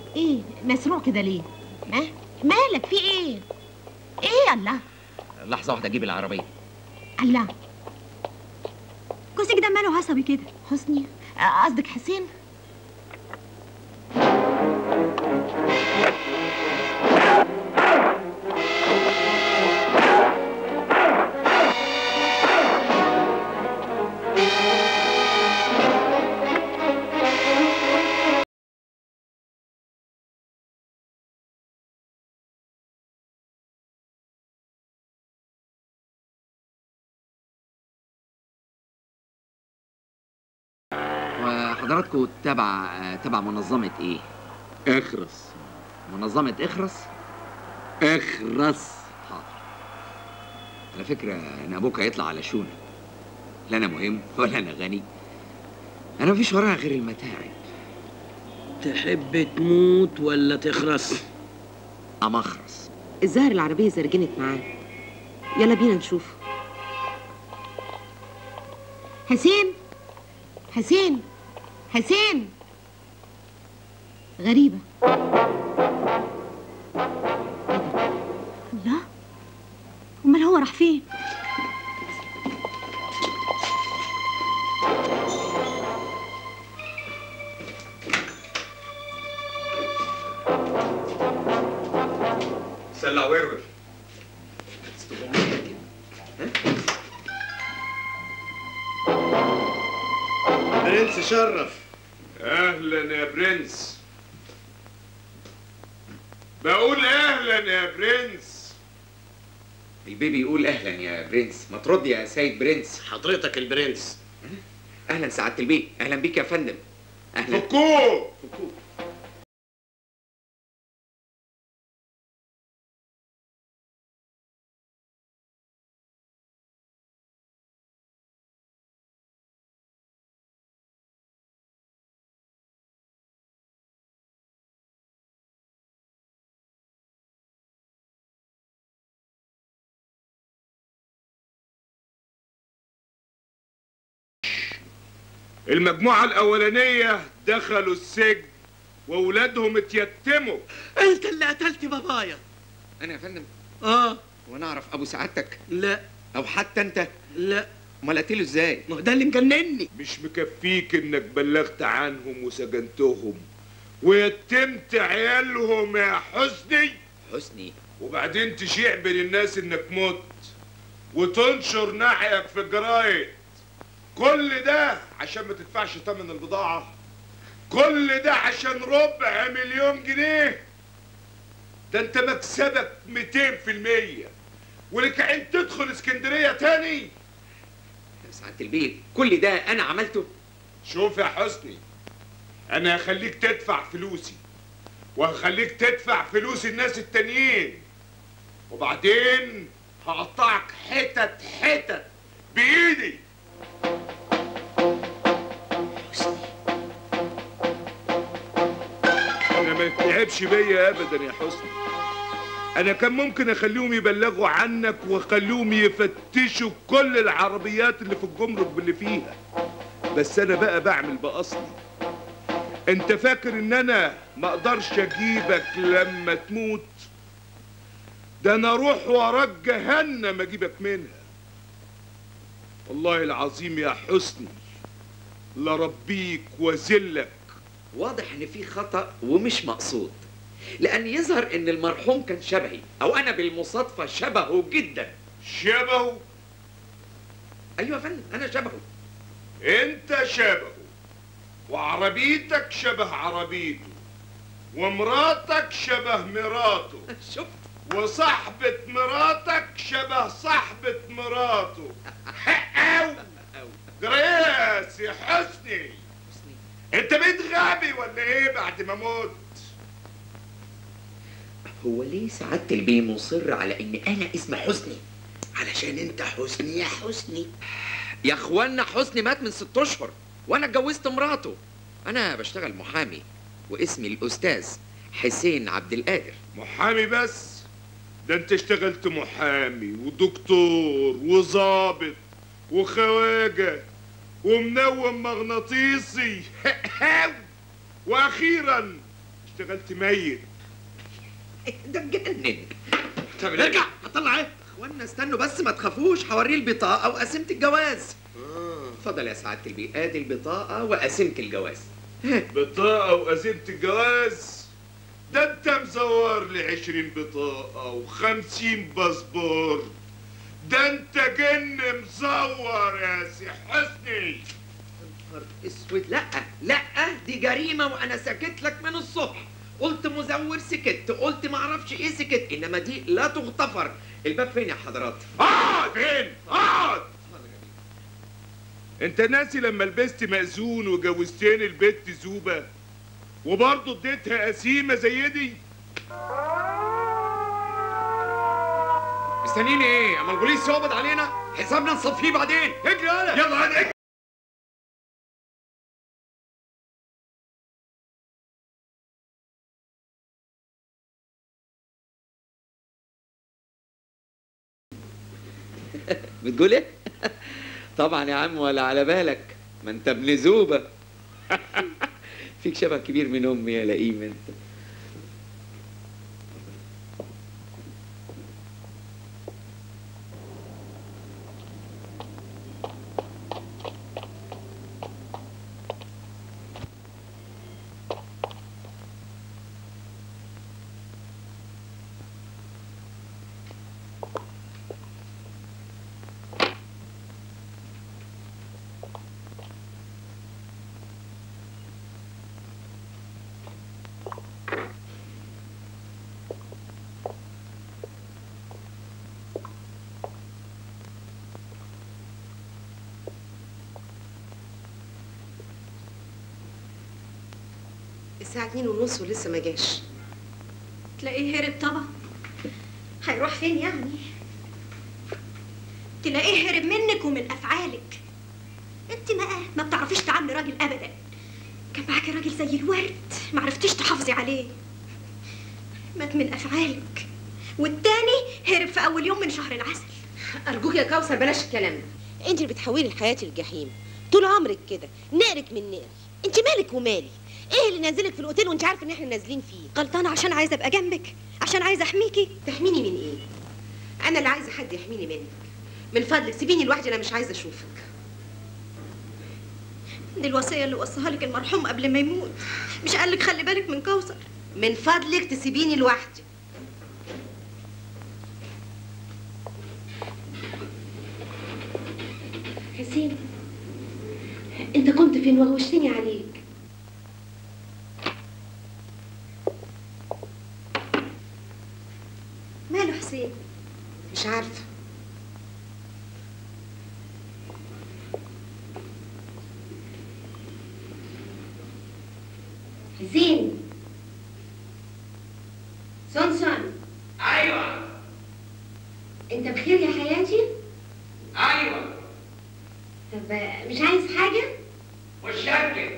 ايه مسروع كده ليه ما مالك في ايه ايه الله لحظه واحده اجيب العربيه الله جوزك ده ماله عصبي كده حسني آه، قصدك حسين وحضراتكم تبع تبع منظمه ايه اخرس منظمه اخرس اخرس حاضر على فكره ان ابوك هيطلع على شونه لا انا مهم ولا انا غني انا مفيش ورايا غير المتاعب تحب تموت ولا تخرس امخرس الظاهر العربية زرجنت معاه يلا بينا نشوف حسين حسين حسين غريبة الله امال هو راح فين سلع ورور برنس شرف اهلا يا برنس بقول اهلا يا برنس البيبي يقول اهلا يا برنس ما ترد يا سيد برنس حضرتك البرنس اهلا سعاده البيه اهلا بيك يا فندم اهلا فكوه المجموعة الأولانية دخلوا السجن وأولادهم اتيتموا انت اللي قتلت بابايا انا يا فندم اه وانا اعرف ابو سعادتك لا او حتى انت لا امال قتله ازاي ما هو ده اللي مجنني مش مكفيك إنك بلغت عنهم وسجنتهم ويتمت عيالهم يا حسني حسني وبعدين تشيع بين الناس إنك مت وتنشر نحيك في الجرايد كل ده عشان ما تدفعش تمن البضاعة كل ده عشان ربع مليون جنيه ده انت مكسبك 200% ولك عين تدخل اسكندرية تاني يا سعاده البيه كل ده انا عملته شوف يا حسني انا هخليك تدفع فلوسي وهخليك تدفع فلوس الناس التانيين وبعدين هقطعك حتت حتت بايدي انا ما يتعبش بيا ابدا يا حسني انا كان ممكن اخليهم يبلغوا عنك واخليهم يفتشوا كل العربيات اللي في الجمرك باللي فيها بس انا بقى بعمل باصلي انت فاكر ان انا ما اقدرش اجيبك لما تموت ده انا اروح وراك جهنم اجيبك منها والله العظيم يا حسني لربيك وذلك واضح ان في خطا ومش مقصود لان يظهر ان المرحوم كان شبهي او انا بالمصادفه شبهه جدا شبهه ايوه يا فندم انا شبهه انت شبهه وعربيتك شبه عربيته ومراتك شبه مراته شفت وصاحبة مراتك شبه صاحبة مراته أو جريس يا حسني انت بقيت غبي ولا ايه بعد ما مت هو ليه سعاده البيه مصر على ان انا اسمي حسني علشان انت حسني يا حسني يا اخوانا حسني مات من ست اشهر وانا اتجوزت مراته انا بشتغل محامي واسمي الاستاذ حسين عبد القادر محامي بس ده انت اشتغلت محامي ودكتور وظابط وخواجة ومنوم مغناطيسي واخيرا اشتغلت ميت ده اتجنن طب ارجع هطلع ايه اخوانا استنوا بس ما تخافوش هوريه البطاقه وقسيمه الجواز اتفضل يا سعاده البيه ادي البطاقه وقسيمه الجواز بطاقة وقسيمة الجواز ده انت مزور لي عشرين بطاقة وخمسين باسبور ده انت جن مزور يا سي حسني نهار اسود لا لا دي جريمه وانا ساكت لك من الصبح قلت مزور سكت قلت ما اعرفش ايه سكت انما دي لا تغتفر الباب فين يا حضرات اقعد فين اقعد انت ناسي لما لبست مأذون وجوزتني البت زوبة وبرضه اديتها قسيمة زي دي مستنيين ايه اما البوليس يقبض علينا حسابنا نصفيه بعدين اجري يلا يلا هات بتقول ايه طبعا يا عم ولا على بالك ما انت ابن زوبه فيك شبه كبير من امي يا لئيم انت الساعة اتنين ونص ولسه ما جاش تلاقيه هرب طبعا هيروح فين يعني تلاقيه هرب منك ومن افعالك انت ما ما بتعرفيش تعاملي راجل ابدا كان معاكي راجل زي الورد ما عرفتيش تحافظي عليه مات من افعالك والتاني هرب في اول يوم من شهر العسل أرجوك يا كوثر بلاش الكلام ده أنت اللي بتحولي الحياة الجحيم طول عمرك كده نقرك من نقر أنت مالك ومالي إيه اللي نازلك في الأوتيل وأنت عارفة إن إحنا نازلين فيه غلطانه عشان عايزه ابقى جنبك عشان عايزه احميكي تحميني من إيه أنا اللي عايزة حد يحميني منك من فضلك سيبيني لوحدي أنا مش عايزة أشوفك دي الوصيه اللي وصاها لك المرحوم قبل ما يموت مش قال لك خلي بالك من كوثر من فضلك تسيبيني لوحدي حسين انت كنت فين وغوشتني عليك ماله حسين مش عارفه حسين سونسون ايوه انت بخير يا حياتي ايوه طب مش عايز حاجه متشكر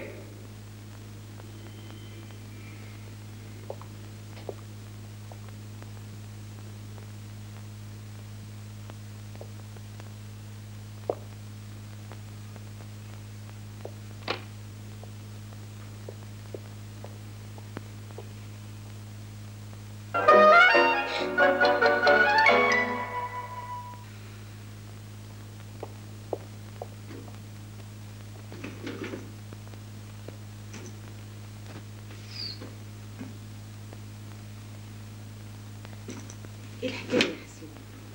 ايه الحكايه يا حسين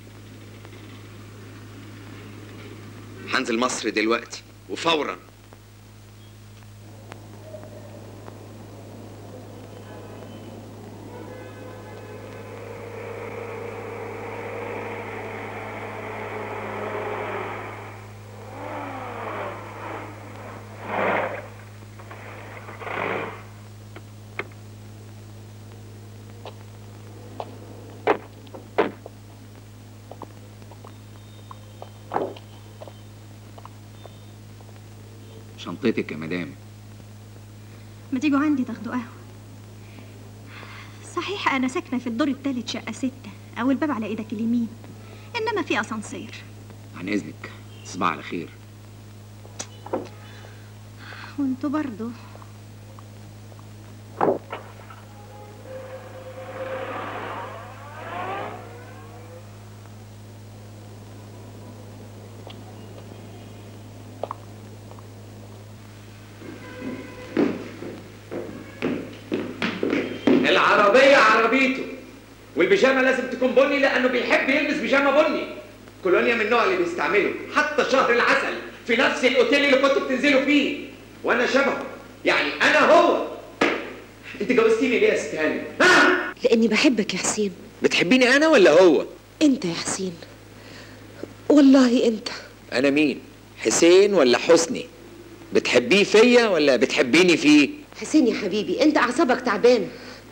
هنزل مصر دلوقتي وفورا شنطتك يا مدام ما تيجوا عندي تاخدوا قهوه صحيح انا ساكنه في الدور الثالث شقه ستة او الباب على ايدك اليمين انما في اسانسير عن اذنك تصبح على خير وانتوا برضو العربية عربيته والبيجامة لازم تكون بني لأنه بيحب يلبس بيجامة بني كولونيا من النوع اللي بيستعمله حتى شهر العسل في نفس الأوتيل اللي كنتوا بتنزلوا فيه وأنا شبهه يعني أنا هو أنت جوزتيني ليه يا ست هاني؟ لاني بحبك يا حسين بتحبيني أنا ولا هو؟ انت يا حسين والله انت أنا مين؟ حسين ولا حسني؟ بتحبيه فيا ولا بتحبيني فيه؟ حسين يا حبيبي انت اعصابك تعبانه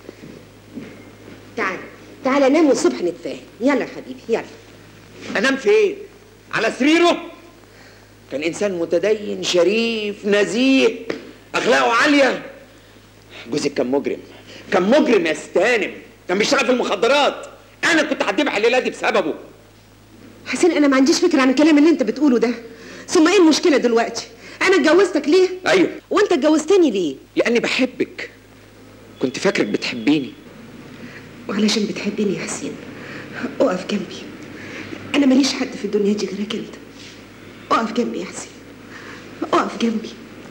تعال تعال نام والصبح نتفاهم يلا يا حبيبي يلا انام فين على سريره كان انسان متدين شريف نزيه اخلاقه عاليه جوزك كان مجرم كان مجرم يا ستانم كان بيشتغل في المخدرات انا كنت هتذبح الليله دي بسببه حسين انا ما عنديش فكره عن الكلام اللي انت بتقوله ده ثم ايه المشكله دلوقتي انا اتجوزتك ليه ايوه وانت اتجوزتني ليه لاني بحبك كنت فاكرك بتحبيني وعلشان بتحبني يا حسين اقف جنبي انا ماليش حد في الدنيا دي غيرك انت اقف جنبي يا حسين اقف جنبي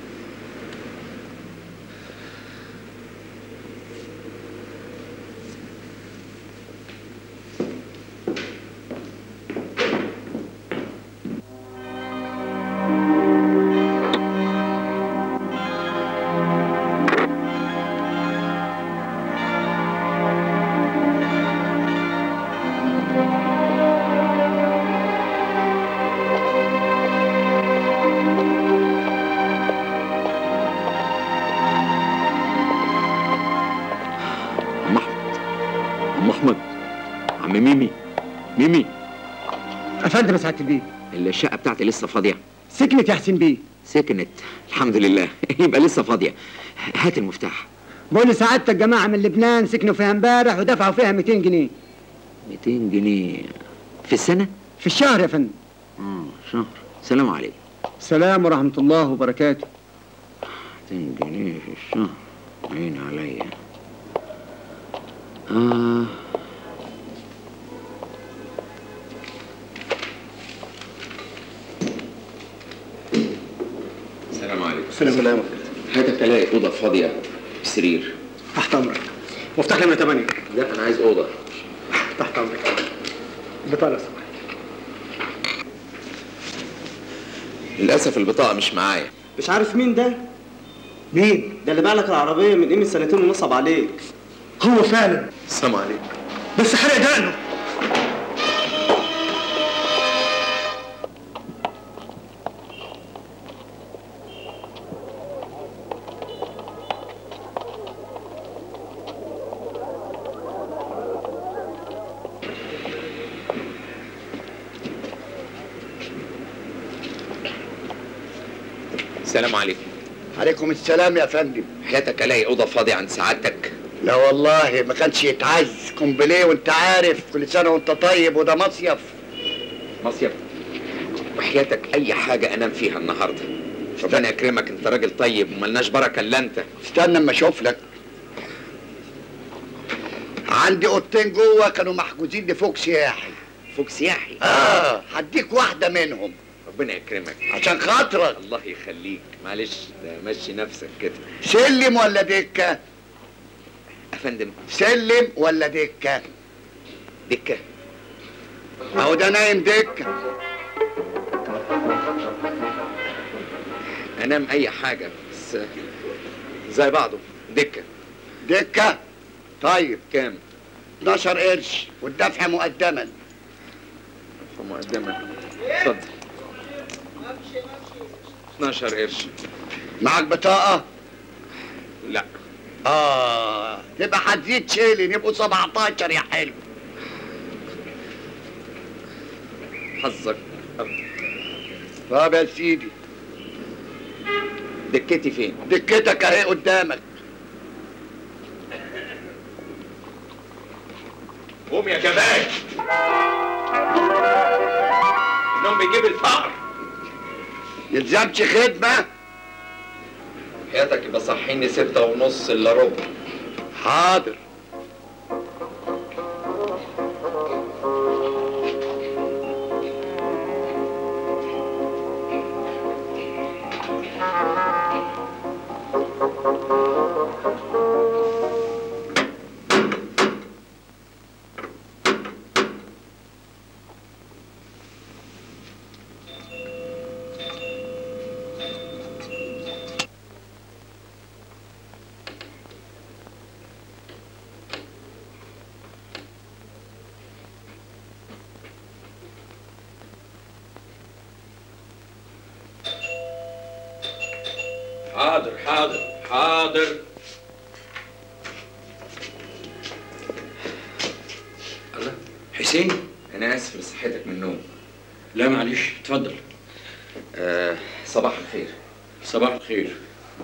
ام احمد عم ميمي ميمي افندم يا سعاده البيه الشقه بتاعتي لسه فاضيه سكنت يا حسين بيه سكنت الحمد لله يبقى لسه فاضيه هات المفتاح بقول لسعادتك جماعه من لبنان سكنوا فيها امبارح ودفعوا فيها 200 جنيه 200 جنيه في السنه في الشهر يا فندم اه شهر سلام عليكم سلام ورحمه الله وبركاته 200 جنيه في الشهر عين عليا آه السلام عليكم السلام عليكم هاتك تلاقي اوضه فاضيه سرير تحت امرك مفتاح نمره 8 لا انا عايز اوضه تحت امرك بطاقه سمح للاسف البطاقه مش معايا مش عارف مين ده؟ مين؟ ده اللي باع لك العربية من قيمة سنتين ونصب عليك هو فعلا السلام عليكم بس حرق دقنه السلام عليكم عليكم السلام يا فندم حياتك الاقي اوضه فاضيه عند سعادتك لا والله ما كانش يتعز كومبليه وانت عارف كل سنه وانت طيب وده مصيف مصيف وحياتك اي حاجه انام فيها النهارده ربنا يكرمك انت راجل طيب وملناش بركه الا انت استنى اما اشوف لك عندي اوضتين جوه كانوا محجوزين لفوق سياحي فوق سياحي اه هديك واحده منهم ربنا يكرمك عشان خاطرك الله يخليك معلش ده مشي نفسك كده سلم ولا دكه افندم سلم ولا دكه دكه اهو ده نايم دكه انام اي حاجه بس زي بعضه دكه دكه طيب كام 12 قرش والدفع مقدما مقدما اتفضل 12 قرش معك بطاقه لا اه تبقى هتزيد شيلين يبقوا 17 يا حلو حظك طب يا سيدي دكتي فين دكتك اهي قدامك قوم يا جبان النوم بيجيب الفقر يلزمش خدمه حياتك يبقى صحيني ستة ونص الا ربع حاضر حاضر حاضر حاضر الله حسين انا اسف لصحتك من النوم لا معلش اتفضل آه صباح الخير صباح الخير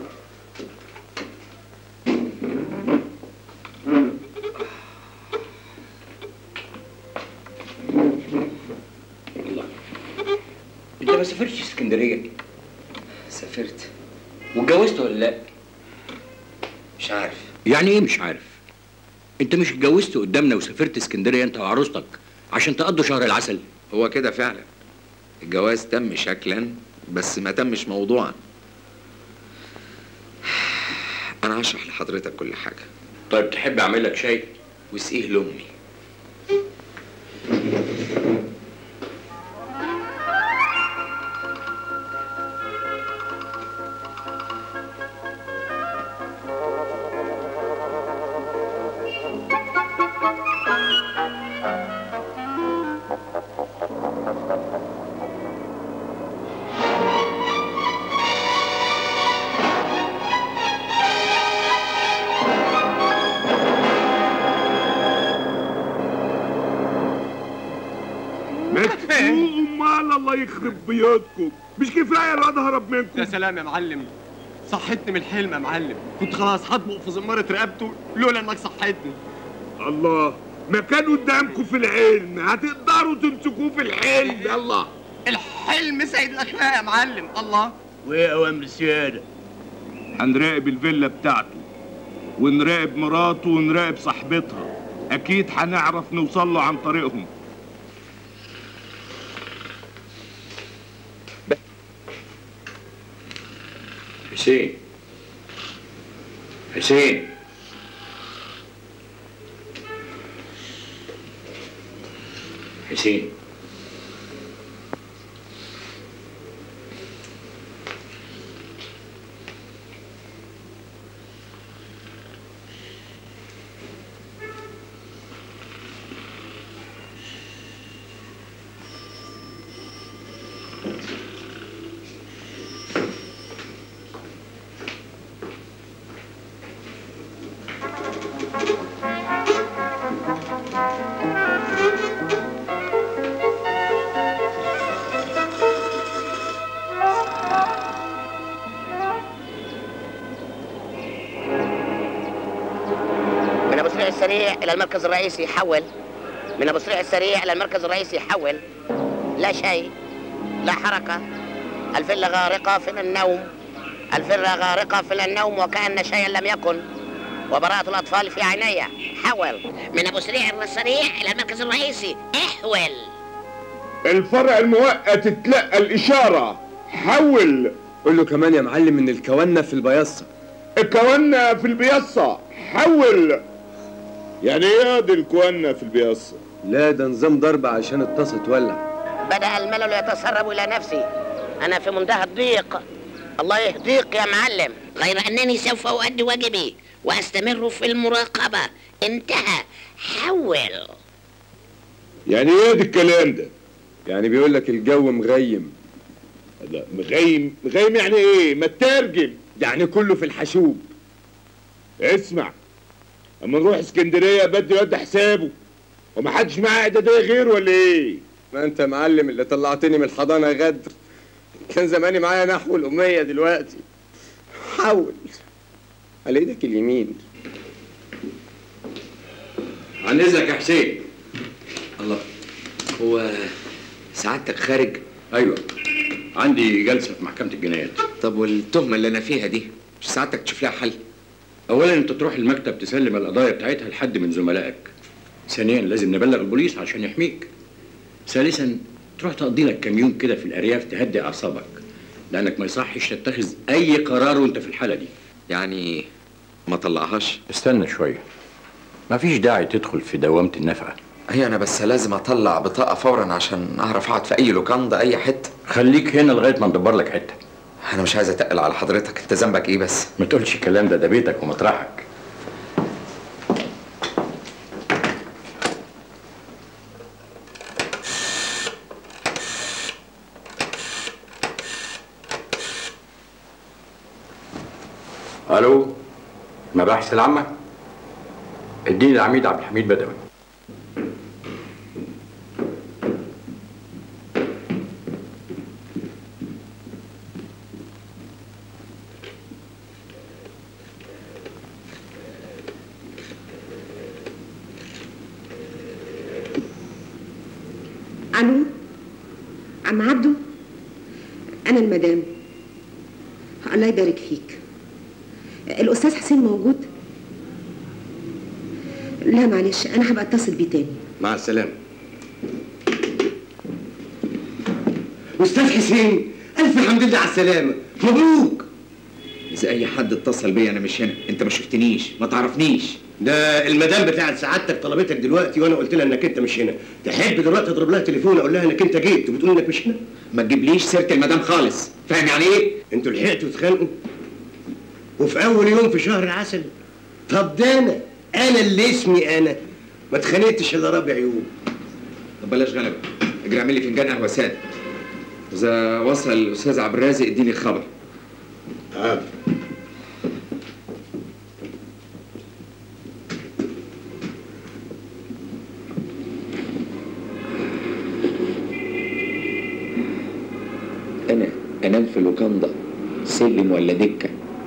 الله انت ما سافرتش اسكندريه سافرت واتجوزت ولا لا مش عارف يعني ايه مش عارف انت مش اتجوزت قدامنا وسافرت اسكندريه انت وعروستك عشان تقضوا شهر العسل هو كده فعلا الجواز تم شكلا بس ما تمش موضوعا انا هشرح لحضرتك كل حاجه طيب تحب اعمل لك شاي واسقيه لامي مدفوق امال الله يخرب بيوتكم مش كفايه الواد هرب منكم يا سلام يا معلم صحتني من الحلم يا معلم كنت خلاص هطبق في زمارة رقبته لولا انك صحتني الله ما كان قدامكم في الحلم هتقدروا تمسكوه في الحلم يلا الحلم سيد الاخلاق يا معلم الله وايه اوامر السياده هنراقب الفيلا بتاعته ونراقب مراته ونراقب صاحبتها اكيد هنعرف نوصل له عن طريقهم حسين حسين حسين من ابو سريع السريع الى المركز الرئيسي حول من ابو سريع السريع الى المركز الرئيسي حول لا شيء لا حركه الفيلا غارقه في النوم الفيلا غارقه في النوم وكان شيئا لم يكن وبراءة الأطفال في عيني حول من أبو سريع السريع إلى المركز الرئيسي احول الفرع المؤقت اتلقى الإشارة حول قول له كمان يا معلم ان الكونة في البيصة الكونة في البيصة حول يعني ايه ياض الكونة في البيصة لا ده نظام ضرب عشان الطاسة تولع بدأ الملل يتسرب إلى نفسي أنا في منتهى الضيق الله يهديك يا معلم غير أنني سوف أؤدي واجبي وأستمر في المراقبة انتهى حول يعني ايه ده الكلام ده يعني بيقول لك الجو مغيم لا مغيم مغيم يعني ايه ما تترجم يعني كله في الحشوب اسمع اما نروح اسكندريه بدي ود حسابه ومحدش معاه اعداديه غير ولا ايه ما انت معلم اللي طلعتني من الحضانة غدر كان زماني معايا نحو الأمية دلوقتي حول على ايدك اليمين عن اذنك يا حسين الله هو سعادتك خارج ايوه عندي جلسه في محكمه الجنايات طب والتهمه اللي انا فيها دي مش سعادتك تشوف لها حل اولا انت تروح المكتب تسلم القضايا بتاعتها لحد من زملائك ثانيا لازم نبلغ البوليس عشان يحميك ثالثا تروح تقضي لك كام يوم كده في الارياف تهدي اعصابك لانك ما يصحش تتخذ اي قرار وانت في الحاله دي يعني ما طلعهاش استنى شويه مفيش داعي تدخل في دوامه النفقه هي انا بس لازم اطلع بطاقه فورا عشان اعرف اقعد في اي لوكاندا اي حته خليك هنا لغايه ما ندبر لك حته انا مش عايز اتقل على حضرتك انت ذنبك ايه بس ما تقولش الكلام ده ده بيتك ومطرحك الو المباحث العامة اديني العميد عبد الحميد بدوي الو عم عبده انا المدام الله يبارك فيك الاستاذ حسين موجود لا معلش انا هبقى اتصل بيه تاني مع السلامة أستاذ حسين ألف حمد لله على السلامة مبروك إذا أي حد اتصل بيا أنا مش هنا أنت ما شفتنيش ما تعرفنيش ده المدام بتاعت سعادتك طلبتك دلوقتي وانا قلت لها انك انت مش هنا تحب دلوقتي اضرب لها تليفون اقول لها انك انت جيت وبتقول انك مش هنا ما تجيبليش سيره المدام خالص فاهم يعني ايه انتوا لحقتوا تتخانقوا وفي اول يوم في شهر العسل طب ده انا انا اللي اسمي انا ما اتخانقتش الا ربع يوم طب بلاش غلبة اجري اعمل لي فنجان قهوه ساده اذا وصل الاستاذ عبد الرازق اديني الخبر تعال انا انام في لوكاندا سلم ولا دكه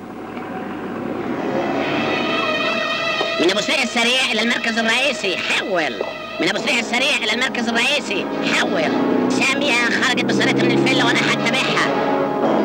من ابو سريع السريع الى المركز الرئيسي حول من ابو سريع السريع الى المركز الرئيسي حول سامية خرجت بصيرتها من الفيلا وانا هتبعها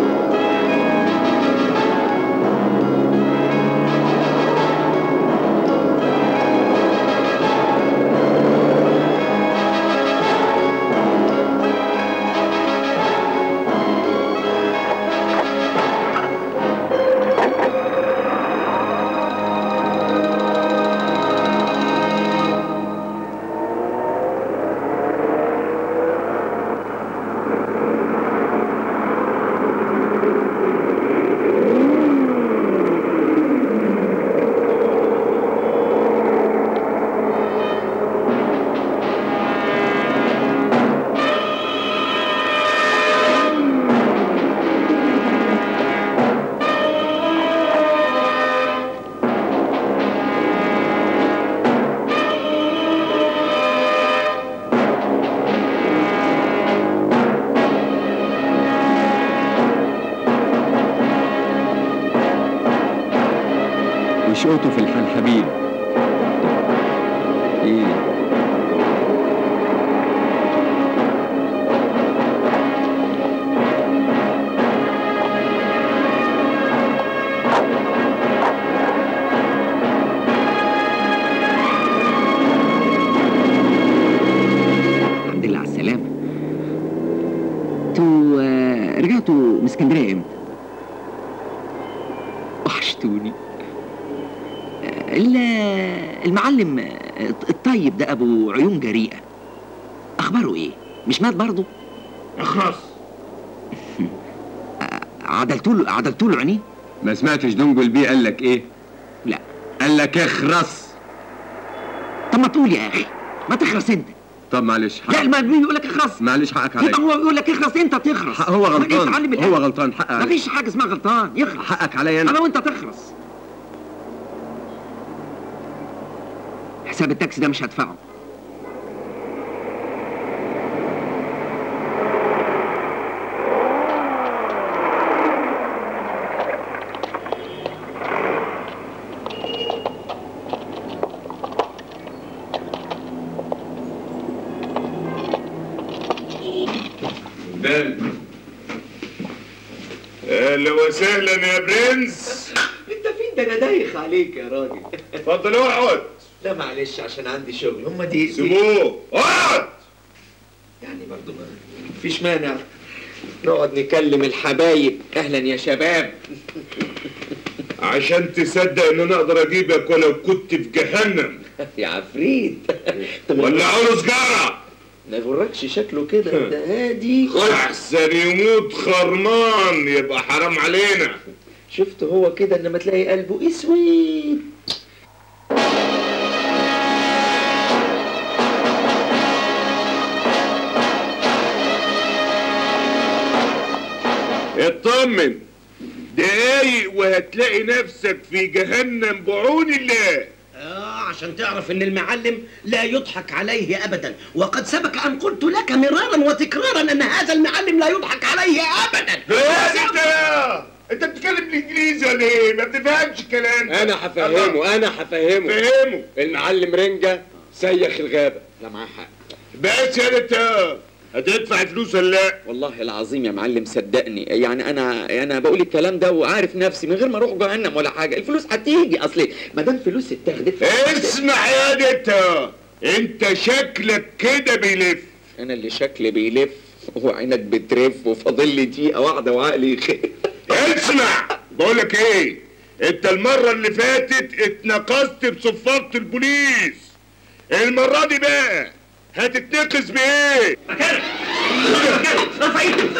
وشوته في الحنحبيل ايه الحمد لله على السلامه انتوا آه، رجعتوا من اسكندريه امتى وحشتوني آه، ال- المعلم آه، الطيب ده ابو عيون جريئه اخباره ايه مش مات برضه اخرس عدلتوا له عدلتوا له عينيه ما سمعتش دنجل بيه قال لك ايه لا قال لك اخرس طب ما تقول يا اخي ما تخرس انت طب معلش لا ما بيقول لك اخرس معلش حقك عليا يبقى هو بيقول لك اخرس انت تخرس هو ما تجيش غلطان تعلم هو الأهل. غلطان حقك عليا مفيش حاجه اسمها غلطان يخرس حقك عليا انا انا وانت تخرس حساب التاكسي ده مش هدفعه دال اهلا وسهلا يا برنس انت فين ده انا دايخ عليك يا راجل اتفضل اقعد لا معلش عشان عندي شغل هم دي سيبوه اقعد يعني برضه ما فيش مانع نقعد نكلم الحبايب اهلا يا شباب عشان تصدق ان انا اقدر اجيبك ولو كنت في جهنم يا عفريت ولعوا له سجاره ما يغركش شكله كده ده هادي احسن يموت خرمان يبقى حرام علينا شفت هو كده انما تلاقي قلبه اسود اطمن دقايق وهتلاقي نفسك في جهنم بعون الله آه عشان تعرف ان المعلم لا يضحك عليه ابدا وقد سبق ان قلت لك مرارا وتكرارا ان هذا المعلم لا يضحك عليه ابدا بس انت انت بتتكلم بالانجليزي ولا ايه؟ ما بتفهمش كلام انا هفهمه انا هفهمه فهمه المعلم رنجة سيخ الغابة لا معاه حق بس يا انت هتدفع فلوس ولا لا؟ والله العظيم يا معلم صدقني يعني انا انا بقول الكلام ده وعارف نفسي من غير ما اروح جهنم ولا حاجه الفلوس هتيجي اصل ما دام فلوس اتاخدت اسمع يا انت انت شكلك كده بيلف انا اللي شكلي بيلف وعينك بترف وفاضل لي دقيقه واحده وعقلي يخف اسمع بقولك ايه انت المرة اللي فاتت اتنقصت بصفارة البوليس المرة دي بقى هتتنقص بايه؟ رفع ايدك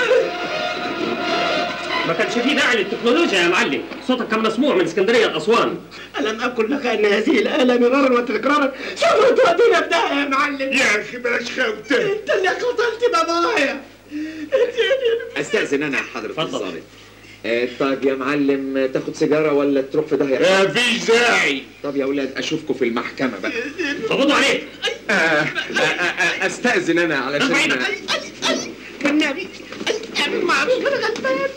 ما كانش فيه داعي للتكنولوجيا يا معلم صوتك كان مسموع من اسكندريه لاسوان الم اقل لك ان هذه الاله مرارا وتكرارا سوف تودينا في داهيه يا معلم يا اخي بلاش خوته انت اللي قتلت بابايا استاذن انا يا حضره الظابط آه، طب يا معلم تاخد سيجاره ولا تروح في داهيه مفيش داعي طب يا اولاد اشوفكم في المحكمه بقى قبضوا عليك آه آه آه استاذن انا علشان النبي معلش انا غلطان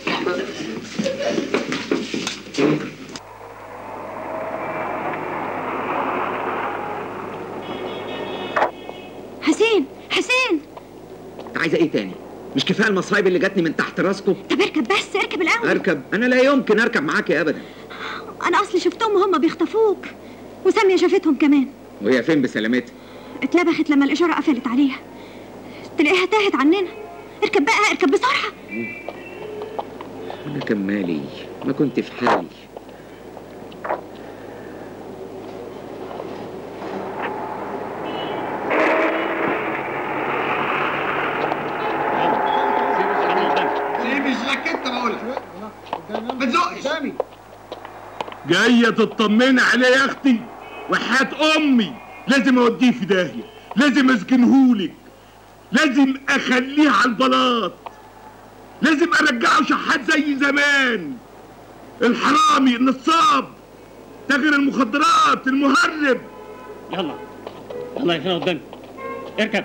حسين حسين انت عايزه ايه تاني مش كفايه المصايب اللي جاتني من تحت راسكم طب اركب بس اركب الاول اركب انا لا يمكن اركب معاكي ابدا انا اصلي شفتهم وهم بيخطفوك وساميه شافتهم كمان وهي فين بسلامتها اتلبخت لما الاشاره قفلت عليها تلاقيها تاهت عننا اركب بقى اركب بسرعه انا كان مالي ما كنت في حالي سيب الجاكيت بقول لك ما تزقش جاية تطمني عليه يا اختي وحياة امي لازم اوديه في داهية لازم اسجنهولك لازم اخليه على البلاط لازم ارجعه شحات زي زمان الحرامي النصاب تاجر المخدرات المهرب يلا يلا يا فين قدامي اركب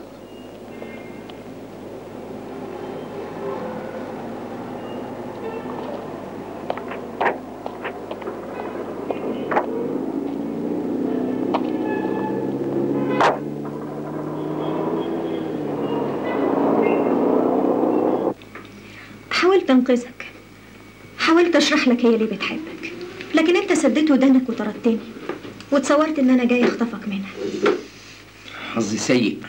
حاولت انقذك حاولت اشرح لك هي ليه بتحبك لكن انت سديت ودانك وطردتني وتصورت ان انا جاي اخطفك منها حظي سيء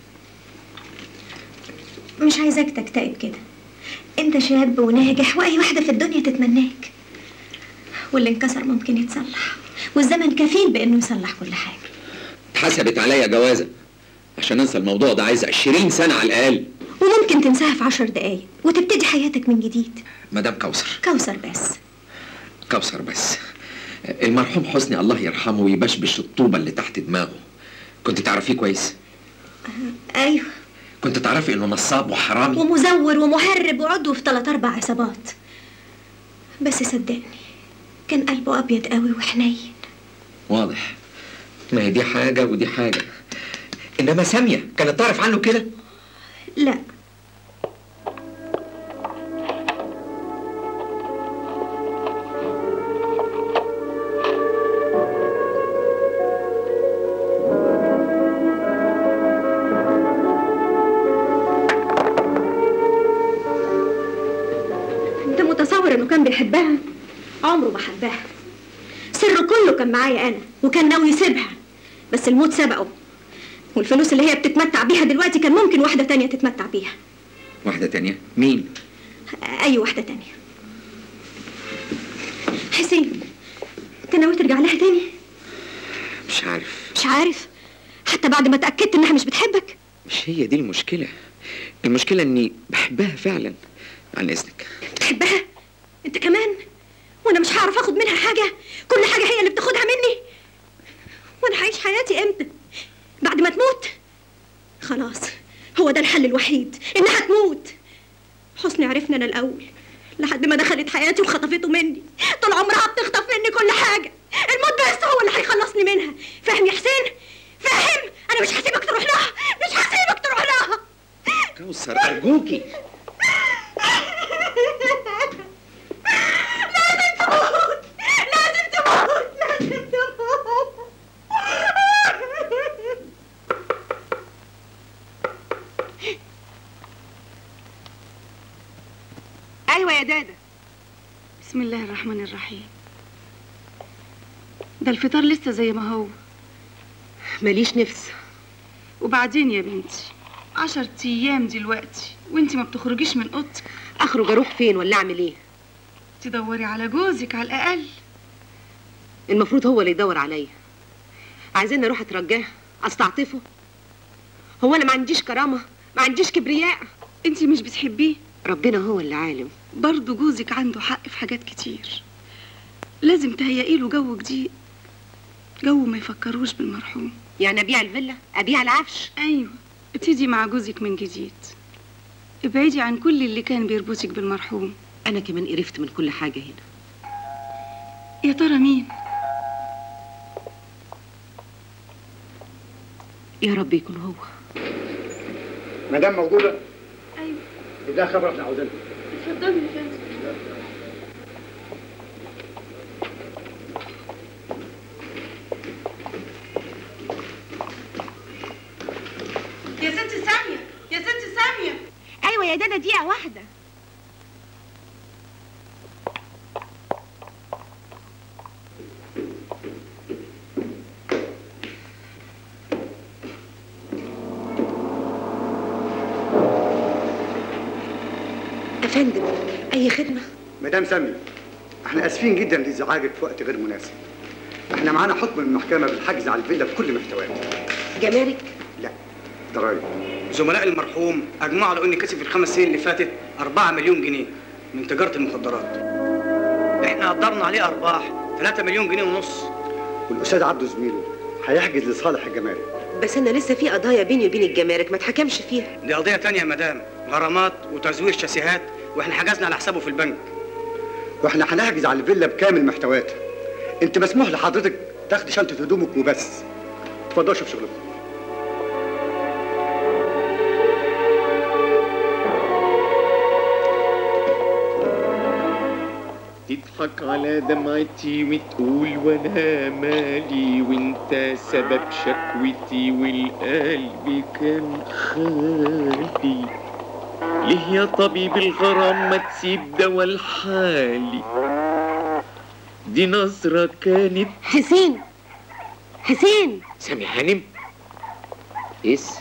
مش عايزاك تكتئب كده انت شاب وناجح واي واحده في الدنيا تتمناك واللي انكسر ممكن يتصلح والزمن كفيل بانه يصلح كل حاجه اتحسبت عليا جوازه عشان انسى الموضوع ده عايز 20 سنه على الاقل وممكن تنساها في عشر دقايق وتبتدي حياتك من جديد مدام كوثر كوثر بس كوثر بس المرحوم حسني الله يرحمه ويبشبش الطوبه اللي تحت دماغه كنت تعرفيه كويس ايوه كنت تعرفي انه نصاب وحرامي ومزور ومهرب وعضو في ثلاث اربع عصابات بس صدقني كان قلبه ابيض قوي وحنين واضح ما هي دي حاجه ودي حاجه انما ساميه كانت تعرف عنه كده لا انت متصور انه كان بيحبها عمره ما حبها سره كله كان معايا انا وكان ناوي يسيبها بس الموت سبقه والفلوس اللي هي بتتمتع بيها دلوقتي كان ممكن واحده تانية تتمتع بيها واحده تانية مين اي واحده تانية حسين انت ناوي ترجع لها تاني مش عارف مش عارف حتى بعد ما اتاكدت انها مش بتحبك مش هي دي المشكله المشكله اني بحبها فعلا عن اذنك بتحبها انت كمان وانا مش هعرف اخد منها حاجه كل حاجه هي اللي بتاخدها مني وانا هعيش حياتي امتى بعد ما تموت خلاص هو ده الحل الوحيد انها تموت حسني عرفنا انا الاول لحد ما دخلت حياتي وخطفته مني طول عمرها بتخطف مني كل حاجه الموت بس هو اللي هيخلصني منها فاهم يا حسين فاهم انا مش هسيبك تروح لها مش هسيبك تروح لها كوثر ارجوكي لازم تموت لازم تموت لازم تموت ايوه يا دادا بسم الله الرحمن الرحيم ده الفطار لسه زي ما هو ماليش نفس وبعدين يا بنتي عشر ايام دلوقتي وانتي ما بتخرجيش من اوضتك اخرج اروح فين ولا اعمل ايه تدوري على جوزك على الاقل المفروض هو اللي يدور عليا عايزين اروح اترجاه استعطفه هو انا ما عنديش كرامه ما عنديش كبرياء انتي مش بتحبيه ربنا هو اللي عالم برضه جوزك عنده حق في حاجات كتير لازم تهيئي له جو جديد جو ما يفكروش بالمرحوم يعني ابيع الفيلا ابيع العفش ايوه ابتدي مع جوزك من جديد ابعدي عن كل اللي كان بيربطك بالمرحوم انا كمان قرفت من كل حاجه هنا يا ترى مين يا رب يكون هو مدام موجودة ايوه ده خبر احنا عاوزينه اتفضلي يا فندم يا ست سامية يا ست سامية ايوه يا دادا دقيقه واحده يا فندم اي خدمه مدام سامية احنا اسفين جدا لازعاجك في وقت غير مناسب احنا معانا حكم من المحكمة بالحجز على الفيلا بكل محتوياتها جمارك لا ضرايب زملاء المرحوم اجمعوا على اني كسب في الخمس سنين اللي فاتت 4 مليون جنيه من تجاره المخدرات احنا قدرنا عليه ارباح 3 مليون جنيه ونص والاستاذ عبده زميله هيحجز لصالح الجمارك بس انا لسه في قضايا بيني وبين الجمارك ما اتحكمش فيها دي قضيه تانية يا مدام غرامات وتزوير شاسيهات واحنا حجزنا على حسابه في البنك واحنا هنحجز على الفيلا بكامل محتوياتها انت مسموح لحضرتك تاخدي شنطة هدومك وبس اتفضلوا شوف شغلكم تضحك على دمعتي وتقول وانا مالي وانت سبب شكوتي والقلب كان خالي ليه يا طبيب الغرام ما تسيب دوا الحالي دي نظرة كانت حسين حسين سامي هانم اس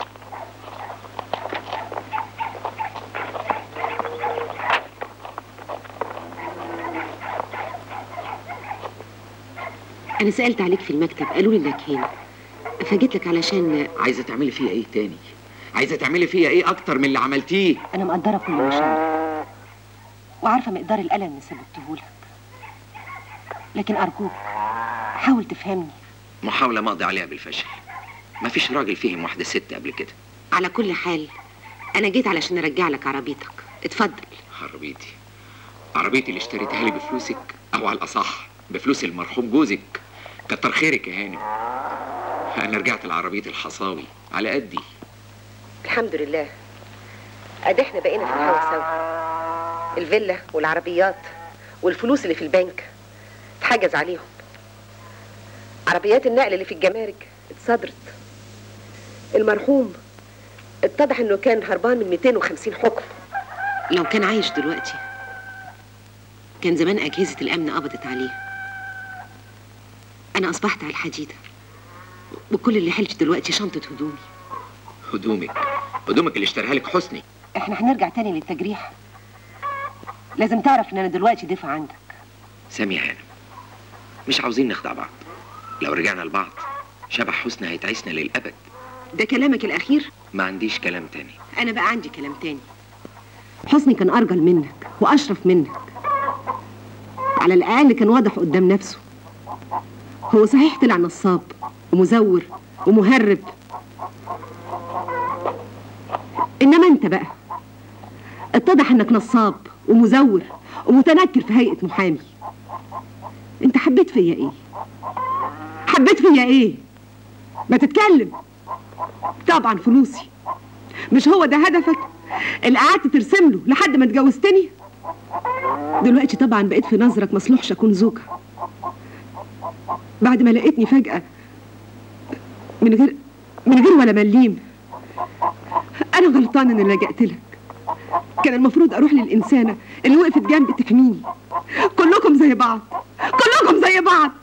انا سالت عليك في المكتب قالوا لي انك هنا فجيت لك علشان عايزة تعملي فيا ايه تاني عايزة تعملي فيا ايه اكتر من اللي عملتيه انا مقدره كل مشاعرك وعارفه مقدار الالم اللي سببته لك لكن ارجوك حاول تفهمني محاولة ماضي عليها بالفشل مفيش راجل فهم واحدة ست قبل كده على كل حال انا جيت علشان ارجع لك عربيتك اتفضل عربيتي عربيتي اللي اشتريتها لي بفلوسك او على الاصح بفلوس المرحوم جوزك كتر خيرك يا هانم انا رجعت لعربية الحصاوي على قدي الحمد لله ادي احنا بقينا في الهوا سوا الفيلا والعربيات والفلوس اللي في البنك اتحجز عليهم عربيات النقل اللي في الجمارك اتصدرت المرحوم اتضح انه كان هربان من 250 حكم لو كان عايش دلوقتي كان زمان اجهزه الامن قبضت عليه انا اصبحت على الحديده وكل اللي حلت دلوقتي شنطه هدومي هدومك هدومك اللي اشتراها لك حسني احنا هنرجع تاني للتجريح لازم تعرف ان انا دلوقتي دفع عندك سامي يا هانم مش عاوزين نخدع بعض لو رجعنا لبعض شبح حسني هيتعيسنا للأبد ده كلامك الاخير ما عنديش كلام تاني انا بقى عندي كلام تاني حسني كان ارجل منك واشرف منك على الاقل كان واضح قدام نفسه هو صحيح طلع نصاب ومزور ومهرب انما انت بقى اتضح انك نصاب ومزور ومتنكر في هيئة محامي انت حبيت فيا ايه حبيت فيا ايه ما تتكلم طبعا فلوسي مش هو ده هدفك اللي قعدت ترسم له لحد ما اتجوزتني دلوقتي طبعا بقيت في نظرك مصلوحش اكون زوجها بعد ما لقيتني فجأة من غير من غير ولا مليم انا غلطان اني لجأت لك كان المفروض اروح للانسانه اللي وقفت جنبي تحميني كلكم زي بعض كلكم زي بعض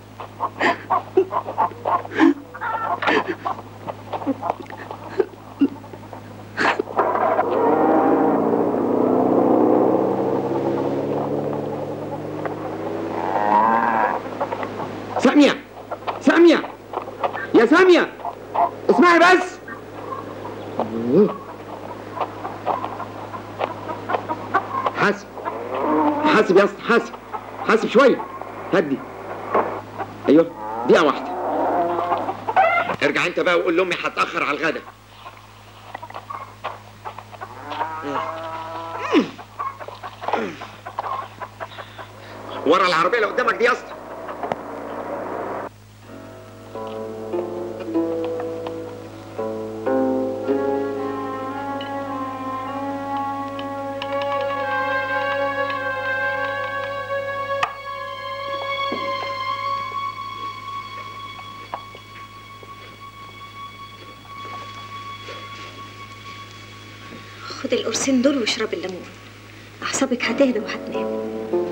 سامية سامية يا سامية اسمعي بس حاسب حاسب يا اسطى حاسب حاسب شوية هدي ايوه دقيقة واحدة ارجع انت بقى وقول لامي هتأخر على الغدا ورا العربية اللي قدامك دي يا اسطى خد القرصين دول واشرب الليمون اعصابك هتهدى وهتنام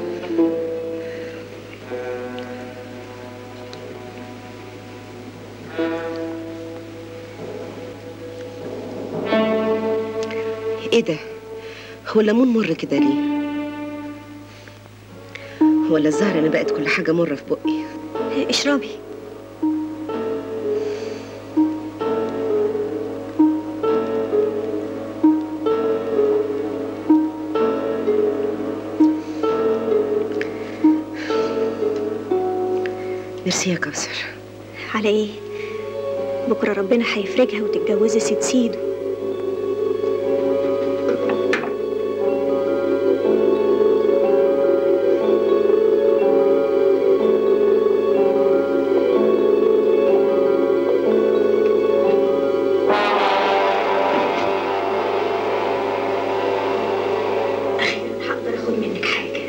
ايه ده هو الليمون مر كده ليه ولا الزهر انا بقت كل حاجه مره في بقي اشربي ميرسي يا كوثر على ايه بكره ربنا هيفرجها وتتجوزي ست سيدو أخيراً هقدر اخد منك حاجه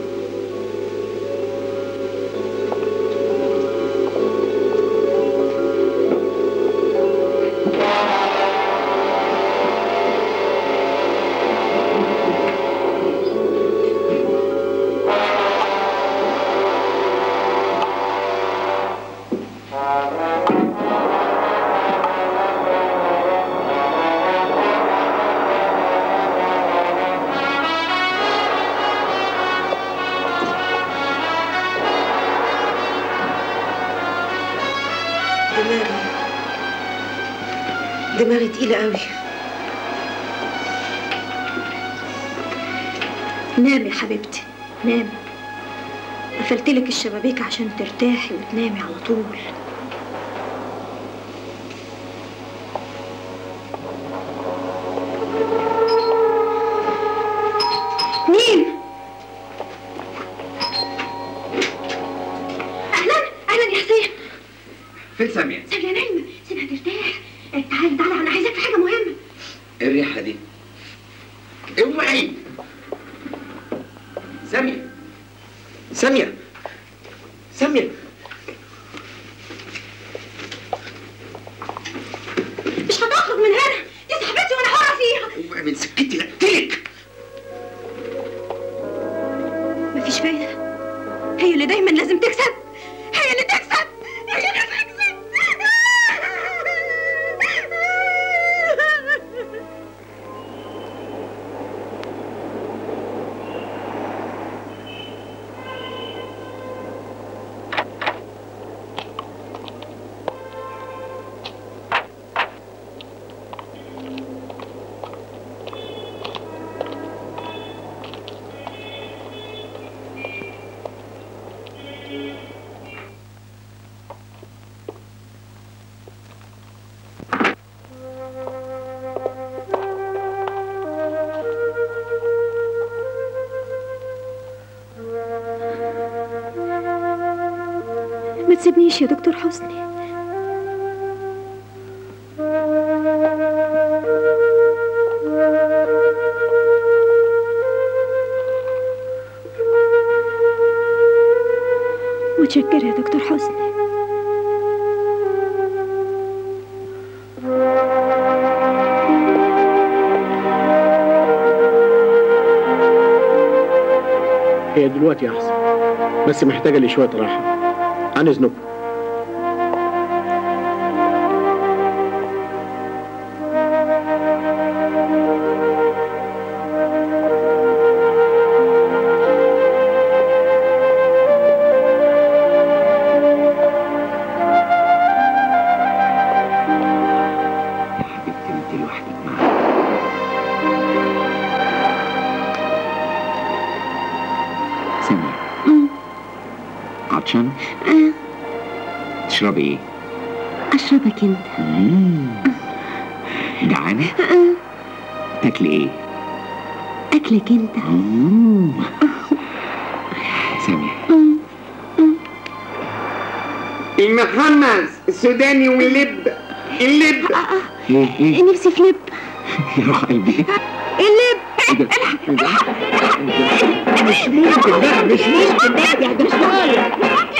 دماغي دماغي تقيله قوي نامي يا حبيبتي نامي قفلتلك الشبابيك عشان ترتاحي وتنامي على طول مين؟ اهلا اهلا يا حسين فين سامية؟ سامية نايمة سيبها ترتاح تعالى تعالى انا عايزاك في حاجة مهمة ايه الريحة دي؟ اوعي سامية سامية سامية مش هتخرج من هنا دي صاحبتي وانا حرة فيها اوعي من سكتي لقتلك مفيش فايدة هي اللي دايما لازم تكسب هي اللي تكسب هي اللي تكسب تسيبنيش يا دكتور حسني متشكرة يا دكتور حسني هي دلوقتي احسن بس محتاجه لي شويه راحه عن اذنكم حبيبتي انت لوحدك معايا سامية عطشان؟ تشربي ايه؟ اشربك انت مم. جعانة؟ تاكلي ايه؟ اكلك انت مم. سامية المحمص السوداني واللب اللب ايه ايه نفسي في لب يا روح قلبي اللب إيه ده؟ مش ممكن بقى مش ممكن بقى ده ده شوية